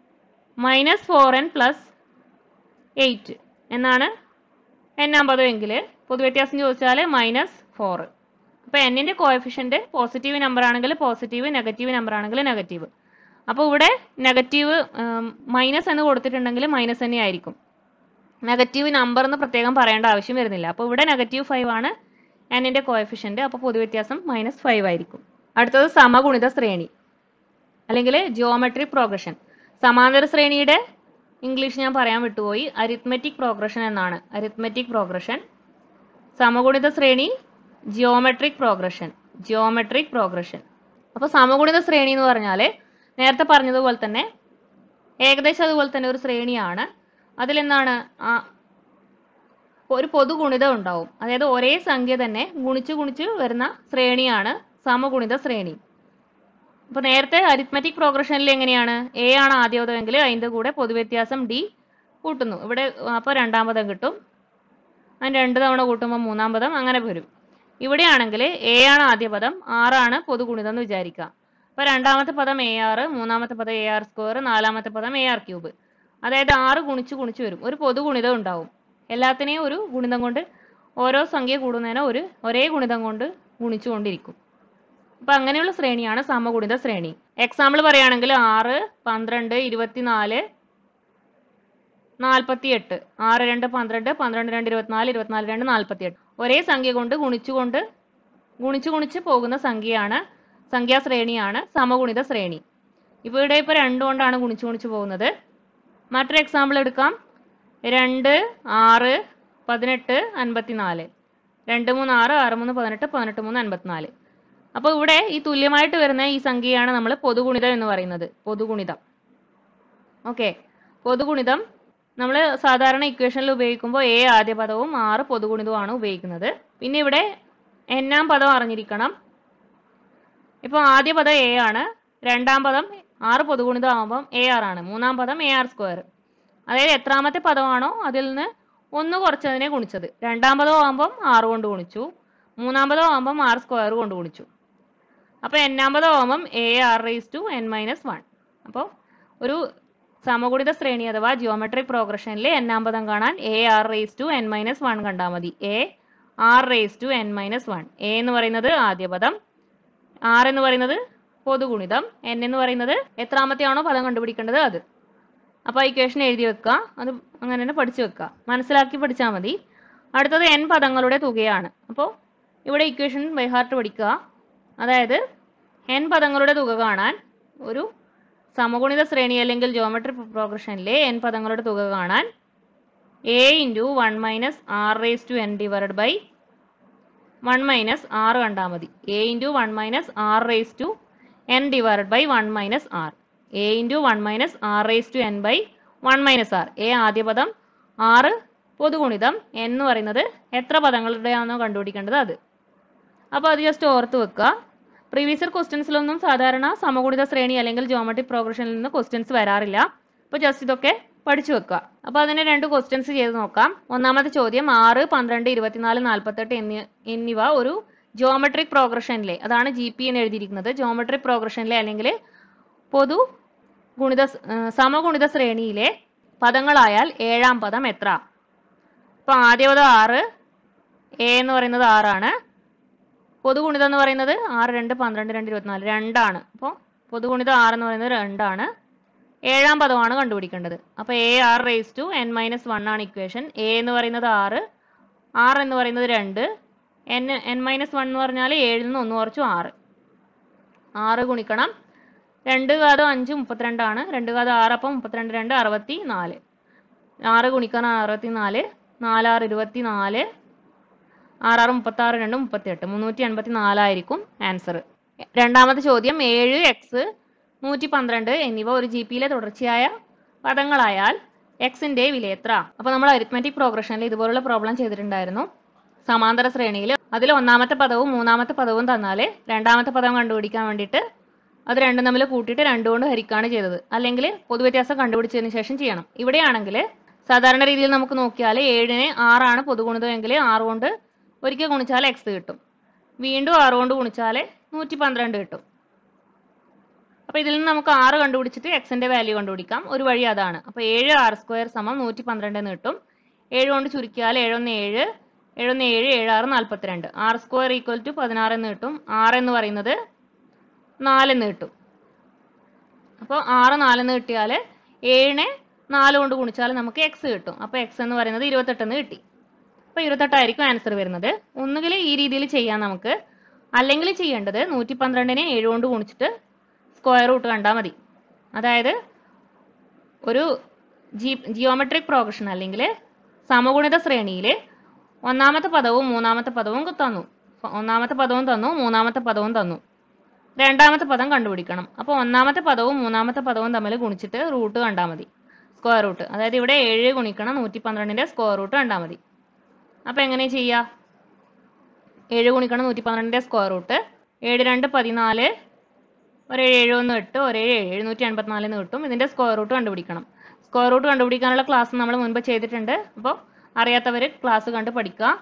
minus four N plus eight എന്നാണ് എന്നാം പദം എങ്കിൽ പൊതുവ്യത്യാസം ചോദിച്ചാൽ മൈനസ് ഫോർ അപ്പോൾ എന്നിന്റെ കോഎഫിഷ്യന്റ് പോസിറ്റീവ് നമ്പർ ആണെങ്കിൽ പോസിറ്റീവ് നെഗറ്റീവ് നമ്പർ ആണെങ്കിൽ നെഗറ്റീവ് അപ്പോൾ ഇവിടെ നെഗറ്റീവ് മൈനസ് എന്ന് കൊടുത്തിട്ടുണ്ടെങ്കിൽ മൈനസ് തന്നെ ആയിരിക്കും നെഗറ്റീവ് നമ്പർ എന്ന് പ്രത്യേകം പറയേണ്ട ആവശ്യം വരുന്നില്ല അപ്പോൾ ഇവിടെ നെഗറ്റീവ് ഫൈവ് ആണ് എന്നിന്റെ കോഎഫിഷ്യന്റ് അപ്പോൾ പൊതുവ്യത്യാസം മൈനസ് ഫൈവ് ആയിരിക്കും അടുത്തത് സമഗുണിത ശ്രേണി അല്ലെങ്കിൽ ജിയോമെട്രിക് പ്രോഗ്രഷൻ സമാന്തര ശ്രേണിയുടെ ഇംഗ്ലീഷ് ഞാൻ പറയാൻ വിട്ടുപോയി അരിത്മെറ്റിക് പ്രോഗ്രഷൻ എന്നാണ് അരിത്മെറ്റിക് പ്രോഗ്രഷൻ സമഗുണിത ശ്രേണി ജിയോമെട്രിക് പ്രോഗ്രഷൻ ജിയോമെട്രിക് പ്രോഗ്രഷൻ അപ്പോൾ സമഗുണിത ശ്രേണി എന്ന് പറഞ്ഞാൽ നേരത്തെ പറഞ്ഞതുപോലെ തന്നെ ഏകദേശം അതുപോലെ തന്നെ ഒരു ശ്രേണിയാണ് അതിലെന്താണ് ആ ഒരു പൊതുഗുണിതം ഉണ്ടാവും അതായത് ഒരേ സംഖ്യ തന്നെ ഗുണിച്ച് ഗുണിച്ച് വരുന്ന ശ്രേണിയാണ് സമഗുണിത ശ്രേണി അപ്പോൾ നേരത്തെ അരിത്മെറ്റിക് പ്രോഗ്രഷനിൽ എങ്ങനെയാണ് എ ആണ് ആദ്യപദമെങ്കിൽ അതിൻ്റെ കൂടെ പൊതുവ്യത്യാസം ഡി കൂട്ടുന്നു ഇവിടെ അപ്പോൾ രണ്ടാം പദം കിട്ടും അതിന് രണ്ട് തവണ കൂട്ടുമ്പോൾ മൂന്നാം പദം അങ്ങനെ വരും ഇവിടെയാണെങ്കിൽ എ ആണ് ആദ്യ പദം ആറാണ് പൊതുഗുണിതം എന്ന് വിചാരിക്കുക അപ്പൊ രണ്ടാമത്തെ പദം എ ആർ മൂന്നാമത്തെ പദം എ ആർ സ്ക്വയർ നാലാമത്തെ പദം എ ആർ ക്യൂബ് അതായത് ആറ് ഗുണിച്ച് ഗുണിച്ച് വരും ഒരു പൊതുഗുണിതം ഉണ്ടാവും എല്ലാത്തിനെയും ഒരു ഗുണിതം കൊണ്ട് ഓരോ സംഖ്യ കൂടുന്നതിനെ ഒരു ഒരേ ഗുണിതം കൊണ്ട് ഗുണിച്ചുകൊണ്ടിരിക്കും അപ്പൊ അങ്ങനെയുള്ള ശ്രേണിയാണ് സമഗുണിത ശ്രേണി എക്സാമ്പിൾ പറയുകയാണെങ്കിൽ ആറ് പന്ത്രണ്ട് ഇരുപത്തിനാല് നാൽപ്പത്തി എട്ട് ആറ് രണ്ട് പന്ത്രണ്ട് പന്ത്രണ്ട് രണ്ട് ഇരുപത്തിനാല് ഇരുപത്തിനാല് രണ്ട് നാൽപ്പത്തി എട്ട് ഒരേ സംഖ്യ കൊണ്ട് ഗുണിച്ചുകൊണ്ട് ഗുണിച്ചു ഗുണിച്ച് പോകുന്ന സംഖ്യയാണ് സംഖ്യാശ്രേണിയാണ് സമഗുണിത ശ്രേണി ഇപ്പോൾ ഇവിടെ ഇപ്പോൾ രണ്ട് കൊണ്ടാണ് ഗുണിച്ചു ഗുണിച്ചു പോകുന്നത് മറ്റൊരു എക്സാമ്പിൾ എടുക്കാം രണ്ട് ആറ് പതിനെട്ട് അൻപത്തിനാല് രണ്ട് മൂന്ന് ആറ് ആറ് മൂന്ന് പതിനെട്ട് പതിനെട്ട് മൂന്ന് അൻപത്തിനാല് അപ്പോൾ ഇവിടെ ഈ തുല്യമായിട്ട് വരുന്ന ഈ സംഖ്യയാണ് നമ്മൾ പൊതുഗുണിതം എന്ന് പറയുന്നത് പൊതുഗുണിതം ഓക്കെ പൊതുഗുണിതം നമ്മൾ സാധാരണ ഇക്വേഷനിൽ ഉപയോഗിക്കുമ്പോൾ എ ആദ്യ പദവും ആറ് പൊതുഗുണിതവുമാണ് ഉപയോഗിക്കുന്നത് പിന്നെ ഇവിടെ എന്നാം പദം അറിഞ്ഞിരിക്കണം ഇപ്പോൾ ആദ്യ പദം എ ആണ് രണ്ടാം പദം ആറ് പൊതുഗുണിതം ആകുമ്പം എ ആർ ആണ് മൂന്നാം പദം എ ആർ സ്ക്വയർ അതായത് എത്രാമത്തെ പദമാണോ അതിൽ നിന്ന് ഒന്ന് കുറച്ചതിനെ ഗുണിച്ചത് രണ്ടാം പദം ആകുമ്പം ആറ് കൊണ്ട് ഗുണിച്ചു മൂന്നാം പദം ആകുമ്പം ആർ സ്ക്വയർ കൊണ്ട് ഗുണിച്ചു അപ്പോൾ എന്നാം പദം ആകുമ്പം a r raise to n minus one അപ്പോൾ ഒരു സമഗുണിത ശ്രേണി അഥവാ ജിയോമെട്രിക് പ്രോഗ്രഷനിൽ എന്നാം പദം കാണാൻ a r raise to n minus one കണ്ടാൽ മതി a r raise to n minus one a എന്ന് പറയുന്നത് ആദ്യ പദം ആർ എന്ന് പറയുന്നത് പൊതുഗുണിതം എൻ എന്ന് പറയുന്നത് എത്രാമത്തെയാണോ പദം കണ്ടുപിടിക്കേണ്ടത് അത് അപ്പോൾ ഇക്വേഷൻ എഴുതി വെക്കുക അത് അങ്ങനെ തന്നെ പഠിച്ചു വെക്കുക മനസ്സിലാക്കി പഠിച്ചാൽ മതി അടുത്തത് എൻ പദങ്ങളുടെ തുകയാണ് അപ്പോൾ ഇവിടെ ഇക്വേഷൻ ബൈഹാർട്ട് പഠിക്കുക അതായത് എൻ പദങ്ങളുടെ തുക കാണാൻ ഒരു സമഗുണിത ശ്രേണി അല്ലെങ്കിൽ ജോമെട്രി പ്രോഗ്രഷനിലെ എൻ പദങ്ങളുടെ തുക കാണാൻ a into one minus r raise to n divide by one minus r കണ്ടാൽ മതി a into one minus r raise to n divide by one minus r a into one minus r raise to n by one minus r a ആദ്യ പദം ആറ് പൊതുഗുണിതം n എന്ന് പറയുന്നത് എത്ര പദങ്ങളുടെയാണോ കണ്ടുപിടിക്കേണ്ടത് അത് അപ്പോൾ അത് ജസ്റ്റ് ഓർത്ത് വെക്കുക പ്രീവിയസ് ഇയർ ക്വസ്റ്റ്യൻസിലൊന്നും സാധാരണ സമഗുണിത ശ്രേണി അല്ലെങ്കിൽ ജോമെട്രിക് പ്രോഗ്രഷനിൽ നിന്ന് ക്വസ്റ്റ്യൻസ് വരാറില്ല അപ്പോൾ ജസ്റ്റ് ഇതൊക്കെ പഠിച്ചു വെക്കുക അപ്പോൾ അതിന് രണ്ട് ക്വസ്റ്റ്യൻസ് ചെയ്ത് നോക്കാം ഒന്നാമത്തെ ചോദ്യം ആറ് പന്ത്രണ്ട് ഇരുപത്തിനാല് നാൽപ്പത്തെട്ട് എന്നീ എന്നിവ ഒരു ജോമെട്രിക് പ്രോഗ്രഷനിലെ അതാണ് ജി പി എന്ന് എഴുതിയിരിക്കുന്നത് ജോമെട്രിക് പ്രോഗ്രഷനിലെ അല്ലെങ്കിൽ പൊതു ഗുണിത സ്- ഏർ സമഗുണിത ശ്രേണിയിലെ പദങ്ങളായാൽ ഏഴാം പദം എത്ര അപ്പോൾ ആദ്യ പദം ആറ് എ എന്ന് പറയുന്നത് ആറാണ് പൊതുഗുണിതം എന്ന് പറയുന്നത് ആറ് രണ്ട് പന്ത്രണ്ട് രണ്ട് ഇരുപത്തിനാല് രണ്ടാണ് അപ്പോൾ പൊതുഗുണിതം ആറ് എന്ന് പറയുന്നത് രണ്ടാണ് ഏഴാം പദമാണ് കണ്ടുപിടിക്കേണ്ടത് അപ്പോൾ a r raise to n minus one ആണ് ഇക്വേഷൻ എ എന്ന് പറയുന്നത് ആറ് ആർ എന്ന് പറയുന്നത് രണ്ട് എൻ എൻ മൈനസ് വൺ എന്ന് പറഞ്ഞാൽ ഏഴിൽ നിന്ന് ഒന്ന് കുറച്ചു ആറ് ആറ് ഗുണിക്കണം രണ്ട് കാതം അഞ്ച് മുപ്പത്തിരണ്ടാണ് രണ്ട് കാതം ആറ് അപ്പം മുപ്പത്തിരണ്ട് രണ്ട് അറുപത്തി നാല് ആറ് ഗുണിക്കണം അറുപത്തി നാല് നാലാറ് ഇരുപത്തി നാല് ആറാറ് മുപ്പത്താറ് രണ്ട് മുപ്പത്തിയെട്ട് മുന്നൂറ്റി എൺപത്തി നാലായിരിക്കും ആൻസർ രണ്ടാമത്തെ ചോദ്യം ഏഴ് എക്സ് നൂറ്റി പന്ത്രണ്ട് എന്നിവ ഒരു ജി പിയിലെ തുടർച്ചയായ പദങ്ങളായാൽ എക്സിന്റെ വില എത്ര അപ്പോൾ നമ്മൾ അരിത്മെറ്റിക് പ്രോഗ്രഷനിൽ ഇതുപോലുള്ള പ്രോബ്ലം ചെയ്തിട്ടുണ്ടായിരുന്നു സമാന്തര ശ്രേണിയിൽ അതിൽ ഒന്നാമത്തെ പദവും മൂന്നാമത്തെ പദവും തന്നാൽ രണ്ടാമത്തെ പദം കണ്ടുപിടിക്കാൻ വേണ്ടിയിട്ട് അത് രണ്ടും തമ്മിൽ കൂട്ടിയിട്ട് രണ്ട് കൊണ്ട് ഹരിക്കുകയാണ് ചെയ്തത് അല്ലെങ്കിൽ പൊതുവ്യത്യാസം കണ്ടുപിടിച്ചതിന് ശേഷം ചെയ്യണം ഇവിടെയാണെങ്കിൽ സാധാരണ രീതിയിൽ നമുക്ക് നോക്കിയാൽ ഏഴിന് ആറാണ് പൊതുഗുണിതം എങ്കിൽ ആറ് കൊണ്ട് ഒരിക്കൽ ഗുണിച്ചാൽ എക്സ് കിട്ടും വീണ്ടും ആറ് കൊണ്ട് ഗുണിച്ചാൽ നൂറ്റി പന്ത്രണ്ട് കിട്ടും അപ്പോൾ ഇതിൽ നിന്ന് നമുക്ക് ആറ് കണ്ടുപിടിച്ചിട്ട് എക്സിന്റെ വാല്യൂ കണ്ടുപിടിക്കാം ഒരു വഴി അതാണ് അപ്പോൾ ഏഴ് ആർ സ്ക്വയർ സമം നൂറ്റി പന്ത്രണ്ട് എന്ന് കിട്ടും ഏഴ് കൊണ്ട് ചുരുക്കിയാൽ ഏഴൊന്ന് ഏഴ് ഏഴൊന്ന് ഏഴ് ഏഴ് ആറ് നാൽപ്പത്തിരണ്ട് ആർ സ്ക്വയർ ഈക്വൽ ടു പതിനാറ് എന്ന് കിട്ടും ആറ് എന്ന് പറയുന്നത് നാലെന്ന് കിട്ടും അപ്പോൾ ആറ് നാലെന്ന് കിട്ടിയാൽ ഏഴിനെ നാല് കൊണ്ട് ഗുണിച്ചാൽ നമുക്ക് എക്സ് കിട്ടും അപ്പോൾ എക്സ് എന്ന് പറയുന്നത് ഇരുപത്തെട്ടെന്ന് കിട്ടി അപ്പോൾ ഇരുപത്തെട്ടായിരിക്കും ആൻസർ വരുന്നത് ഒന്നുകിൽ ഈ രീതിയിൽ ചെയ്യാം നമുക്ക് അല്ലെങ്കിൽ ചെയ്യേണ്ടത് നൂറ്റി പന്ത്രണ്ടിനെ ഏഴ് കൊണ്ട് ഗുണിച്ചിട്ട് സ്ക്വയർ റൂട്ട് കണ്ടാൽ മതി അതായത് ഒരു ജി ജിയോമെട്രിക് പ്രോഗ്രഷൻ അല്ലെങ്കിൽ സമഗുണിത ശ്രേണിയിൽ ഒന്നാമത്തെ പദവും മൂന്നാമത്തെ പദവും തന്നു ഒന്നാമത്തെ പദവും തന്നു മൂന്നാമത്തെ പദവും തന്നു രണ്ടാമത്തെ പദം കണ്ടുപിടിക്കണം അപ്പോൾ ഒന്നാമത്തെ പദവും മൂന്നാമത്തെ പദവും തമ്മിൽ ഗുണിച്ചിട്ട് റൂട്ട് കണ്ടാൽ മതി സ്ക്വയർ റൂട്ട് അതായത് ഇവിടെ ഏഴ് ഗുണിക്കണം നൂറ്റി പന്ത്രണ്ടിൻ്റെ സ്ക്വയർ റൂട്ട് കണ്ടാൽ മതി അപ്പോൾ എങ്ങനെ ചെയ്യുക ഏഴ് ഗുണിക്കണം നൂറ്റി പന്ത്രണ്ടിൻ്റെ സ്ക്വയർ റൂട്ട് ഏഴ് രണ്ട് പതിനാല് ഒരേഴ് ഏഴ് ഒന്ന് എട്ട് ഒരേഴ് ഏഴ് എഴുന്നൂറ്റി എൺപത്തിനാലിന്ന് കിട്ടും ഇതിൻ്റെ സ്ക്വയർ റൂട്ട് കണ്ടുപിടിക്കണം സ്ക്വയർ റൂട്ട് കണ്ടുപിടിക്കാനുള്ള ക്ലാസ് നമ്മൾ മുൻപ് ചെയ്തിട്ടുണ്ട് അപ്പോൾ അറിയാത്തവർ ക്ലാസ് കണ്ട് പഠിക്കുക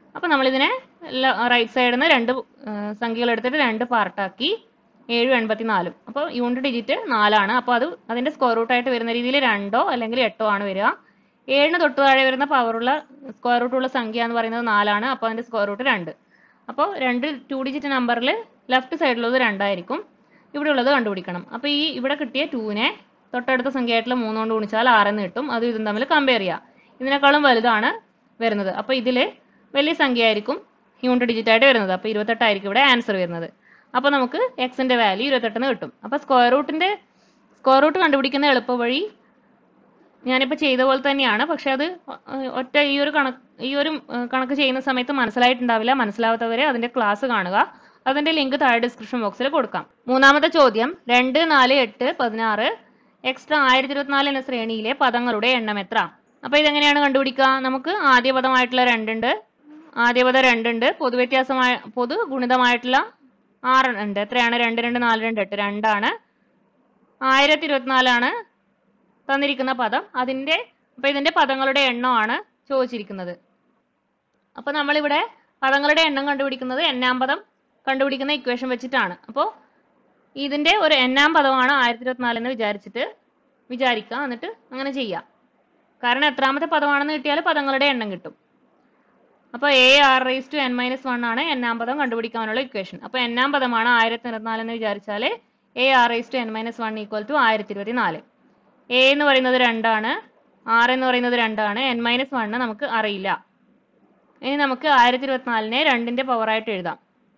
അപ്പോൾ നമ്മളിതിനെ റൈറ്റ് സൈഡിൽ നിന്ന് രണ്ട് സംഖ്യകൾ എടുത്തിട്ട് രണ്ട് പാർട്ടാക്കി ഏഴും എൺപത്തി നാലും അപ്പോൾ യൂണിറ്റ് ഡിജിറ്റ് നാലാണ് അപ്പോൾ അത് അതിൻ്റെ സ്ക്വയർ റൂട്ടായിട്ട് വരുന്ന രീതിയിൽ രണ്ടോ അല്ലെങ്കിൽ എട്ടോ ആണ് വരിക ഏഴിന് തൊട്ട് താഴെ വരുന്ന പവറുള്ള സ്ക്വയർ റൂട്ടുള്ള സംഖ്യ എന്ന് പറയുന്നത് നാലാണ് അപ്പോൾ അതിൻ്റെ സ്ക്വയർ റൂട്ട് രണ്ട് അപ്പോൾ രണ്ട് ടു ഡിജിറ്റ് നമ്പറിൽ ലെഫ്റ്റ് സൈഡിലുള്ളത് രണ്ടായിരിക്കും ഇവിടെ ഉള്ളത് കണ്ടുപിടിക്കണം അപ്പോൾ ഈ ഇവിടെ കിട്ടിയ ടൂവിനെ തൊട്ടടുത്ത സംഖ്യയായിട്ടുള്ള മൂന്ന് കൊണ്ട് ഗുണിച്ചാൽ ആറെന്ന് കിട്ടും അത് ഇതും തമ്മിൽ കമ്പയർ ചെയ്യുക ഇതിനേക്കാളും വലുതാണ് വരുന്നത് അപ്പോൾ ഇതിൽ വലിയ സംഖ്യ ആയിരിക്കും യൂണിറ്റ് ഡിജിറ്റ് ആയിട്ട് വരുന്നത് അപ്പോൾ ഇരുപത്തെട്ടായിരിക്കും ഇവിടെ ആൻസർ വരുന്നത് അപ്പോൾ നമുക്ക് എക്സിൻ്റെ വാല്യൂ ഇരുപത്തെട്ടെന്ന് കിട്ടും അപ്പോൾ സ്ക്വയർ റൂട്ടിൻ്റെ സ്ക്വയർ റൂട്ട് കണ്ടുപിടിക്കുന്ന എളുപ്പ വഴി ഞാനിപ്പോൾ ചെയ്ത പോലെ തന്നെയാണ് പക്ഷെ അത് ഒറ്റ ഈ ഒരു കണക്ക് ഈ ഒരു കണക്ക് ചെയ്യുന്ന സമയത്ത് മനസ്സിലായിട്ടുണ്ടാവില്ല മനസ്സിലാവാത്തവരെ അതിൻ്റെ ക്ലാസ് കാണുക അതിൻ്റെ ലിങ്ക് താഴെ ഡിസ്ക്രിപ്ഷൻ ബോക്സിൽ കൊടുക്കാം മൂന്നാമത്തെ ചോദ്യം രണ്ട് നാല് എട്ട് പതിനാറ് എക്സ്ട്രാ ആയിരത്തി ഇരുപത്തിനാല് എന്ന ശ്രേണിയിലെ പദങ്ങളുടെ എണ്ണം എത്ര അപ്പോൾ ഇതെങ്ങനെയാണ് കണ്ടുപിടിക്കുക നമുക്ക് ആദ്യ പദമായിട്ടുള്ള രണ്ടുണ്ട് ആദ്യ പദം രണ്ടുണ്ട് പൊതുവ്യത്യാസമായ പൊതു ഗുണിതമായിട്ടുള്ള ആറ് ഉണ്ട് എത്രയാണ് രണ്ട് രണ്ട് നാല് രണ്ട് എട്ട് രണ്ടാണ് ആയിരത്തി ഇരുപത്തിനാലാണ് തന്നിരിക്കുന്ന പദം അതിൻ്റെ അപ്പോൾ ഇതിൻ്റെ പദങ്ങളുടെ എണ്ണമാണ് ചോദിച്ചിരിക്കുന്നത് അപ്പോൾ നമ്മളിവിടെ പദങ്ങളുടെ എണ്ണം കണ്ടുപിടിക്കുന്നത് എണ്ണാം പദം കണ്ടുപിടിക്കുന്ന ഇക്വേഷൻ വെച്ചിട്ടാണ് അപ്പോൾ ഇതിൻ്റെ ഒരു എണ്ണാം പദമാണ് ആയിരത്തി ഇരുപത്തിനാലെന്ന് വിചാരിച്ചിട്ട് വിചാരിക്കുക എന്നിട്ട് അങ്ങനെ ചെയ്യാം കാരണം എത്രാമത്തെ പദമാണെന്ന് കിട്ടിയാൽ പദങ്ങളുടെ എണ്ണം കിട്ടും അപ്പോൾ a r raise to n minus one ആണ് എണ്ണാം പദം കണ്ടുപിടിക്കാനുള്ള ഇക്വേഷൻ അപ്പോൾ എണ്ണാം പദമാണ് ആയിരത്തി ഇരുപത്തിനാലെന്ന് വിചാരിച്ചാൽ a r raise to n minus one equal to ആയിരത്തി ഇരുപത്തി നാല് എ എന്ന് പറയുന്നത് രണ്ടാണ് ആർ എന്ന് പറയുന്നത് രണ്ടാണ് എൻ മൈനസ് വണ്ണ് നമുക്ക് അറിയില്ല ഇനി നമുക്ക് ആയിരത്തി ഇരുപത്തിനാലിനെ രണ്ടിൻ്റെ പവറായിട്ട് എഴുതാം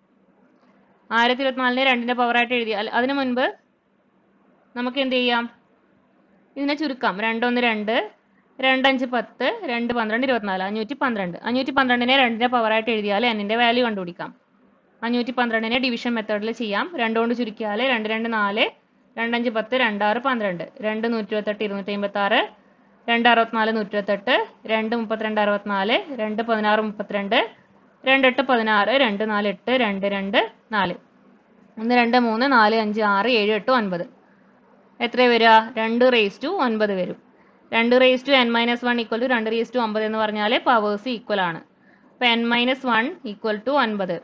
ആയിരത്തി ഇരുപത്തിനാലിനെ രണ്ടിൻ്റെ പവറായിട്ട് എഴുതിയാൽ അതിനു മുൻപ് നമുക്ക് എന്ത് ചെയ്യാം ഇതിനെ ചുരുക്കാം രണ്ടൊന്ന് രണ്ട് രണ്ടഞ്ച് പത്ത് രണ്ട് പന്ത്രണ്ട് ഇരുപത്തിനാല് അഞ്ഞൂറ്റി പന്ത്രണ്ട് അഞ്ഞൂറ്റി പന്ത്രണ്ടിനെ രണ്ടിൻ്റെ പവറായിട്ട് എഴുതിയാൽ എന്നിൻ്റെ വാല്യൂ കണ്ടുപിടിക്കാം അഞ്ഞൂറ്റി പന്ത്രണ്ടിനെ ഡിവിഷൻ മെത്തേഡിൽ ചെയ്യാം രണ്ട് കൊണ്ട് ചുരുക്കിയാൽ രണ്ട് രണ്ട് നാല് രണ്ടഞ്ച് പത്ത് രണ്ടാറ് പന്ത്രണ്ട് രണ്ട് നൂറ്റി ഇരുപത്തെട്ട് ഇരുന്നൂറ്റി അമ്പത്തി ആറ് രണ്ട് അറുപത്തിനാല് നൂറ്റി ഇരുപത്തെട്ട് രണ്ട് മുപ്പത്തിരണ്ട് അറുപത്തിനാല് രണ്ട് പതിനാറ് മുപ്പത്തിരണ്ട് രണ്ട് എട്ട് പതിനാറ് രണ്ട് നാല് എട്ട് രണ്ട് രണ്ട് നാല് ഒന്ന് രണ്ട് മൂന്ന് നാല് അഞ്ച് ആറ് ഏഴ് എട്ട് ഒൻപത് എത്ര വരിക രണ്ട് റേസ് ടു ഒൻപത് വരും രണ്ട് raise to n minus one equal to രണ്ട് റേസ് ടു ഒമ്പത് എന്ന് പറഞ്ഞാൽ പവേഴ്സ് ഈക്വൽ ആണ് അപ്പോൾ n minus one equal to ഒൻപത്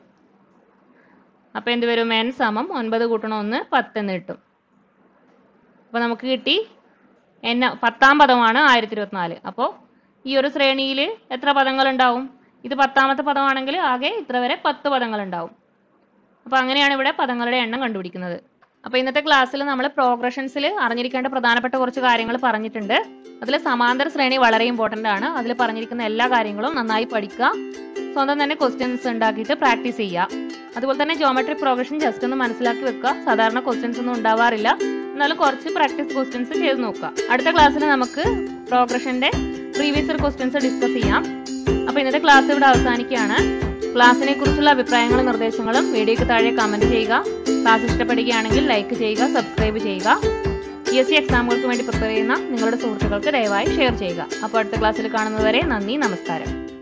അപ്പോൾ എന്ത് വരും എൻ സമം ഒൻപത് കൂട്ടണം ഒന്ന് പത്ത് എന്ന് കിട്ടും അപ്പോൾ നമുക്ക് കിട്ടി എന്ന പത്താം പദമാണ് ആയിരത്തി ഇരുപത്തിനാല് അപ്പോൾ ഈ ഒരു ശ്രേണിയിൽ എത്ര പദങ്ങൾ ഉണ്ടാവും ഇത് പത്താമത്തെ പദമാണെങ്കിൽ ആകെ ഇത്ര വരെ പത്ത് പദങ്ങൾ ഉണ്ടാവും അപ്പോൾ അങ്ങനെയാണ് ഇവിടെ പദങ്ങളുടെ എണ്ണം കണ്ടുപിടിക്കുന്നത് അപ്പോൾ ഇന്നത്തെ ക്ലാസ്സിൽ നമ്മൾ പ്രോഗ്രഷൻസിൽ അറിഞ്ഞിരിക്കേണ്ട പ്രധാനപ്പെട്ട കുറച്ച് കാര്യങ്ങൾ പറഞ്ഞിട്ടുണ്ട് അതിൽ സമാന്തര ശ്രേണി വളരെ ഇമ്പോർട്ടൻ്റ് ആണ് അതിൽ പറഞ്ഞിരിക്കുന്ന എല്ലാ കാര്യങ്ങളും നന്നായി പഠിക്കുക സ്വന്തം തന്നെ ക്വസ്റ്റ്യൻസ് ഉണ്ടാക്കിയിട്ട് പ്രാക്ടീസ് ചെയ്യുക അതുപോലെ തന്നെ ജോമെട്രി പ്രോഗ്രഷൻ ജസ്റ്റ് ഒന്ന് മനസ്സിലാക്കി വെക്കുക സാധാരണ ക്വസ്റ്റ്യൻസ് ഒന്നും ഉണ്ടാവാറില്ല എന്നാലും കുറച്ച് പ്രാക്ടീസ് ക്വസ്റ്റ്യൻസ് ചെയ്ത് നോക്കുക അടുത്ത ക്ലാസ്സിൽ നമുക്ക് പ്രോഗ്രഷന്റെ പ്രീവിയസ് ഇയർ ക്വസ്റ്റ്യൻസ് ഡിസ്കസ് ചെയ്യാം അപ്പോൾ ഇന്നത്തെ ക്ലാസ് ഇവിടെ അവസാനിക്കുകയാണ് ക്ലാസ്സിനെ കുറിച്ചുള്ള അഭിപ്രായങ്ങളും നിർദ്ദേശങ്ങളും വീഡിയോയ്ക്ക് താഴെ കമന്റ് ചെയ്യുക ക്ലാസ് ഇഷ്ടപ്പെടുകയാണെങ്കിൽ ലൈക്ക് ചെയ്യുക സബ്സ്ക്രൈബ് ചെയ്യുക പി എസ് സി എക്സാമുകൾക്ക് വേണ്ടി പ്രിപ്പയർ ചെയ്യുന്ന നിങ്ങളുടെ സുഹൃത്തുക്കൾക്ക് ദയവായി ഷെയർ ചെയ്യുക അപ്പോൾ അടുത്ത ക്ലാസ്സിൽ കാണുന്നതുവരെ നന്ദി നമസ്കാരം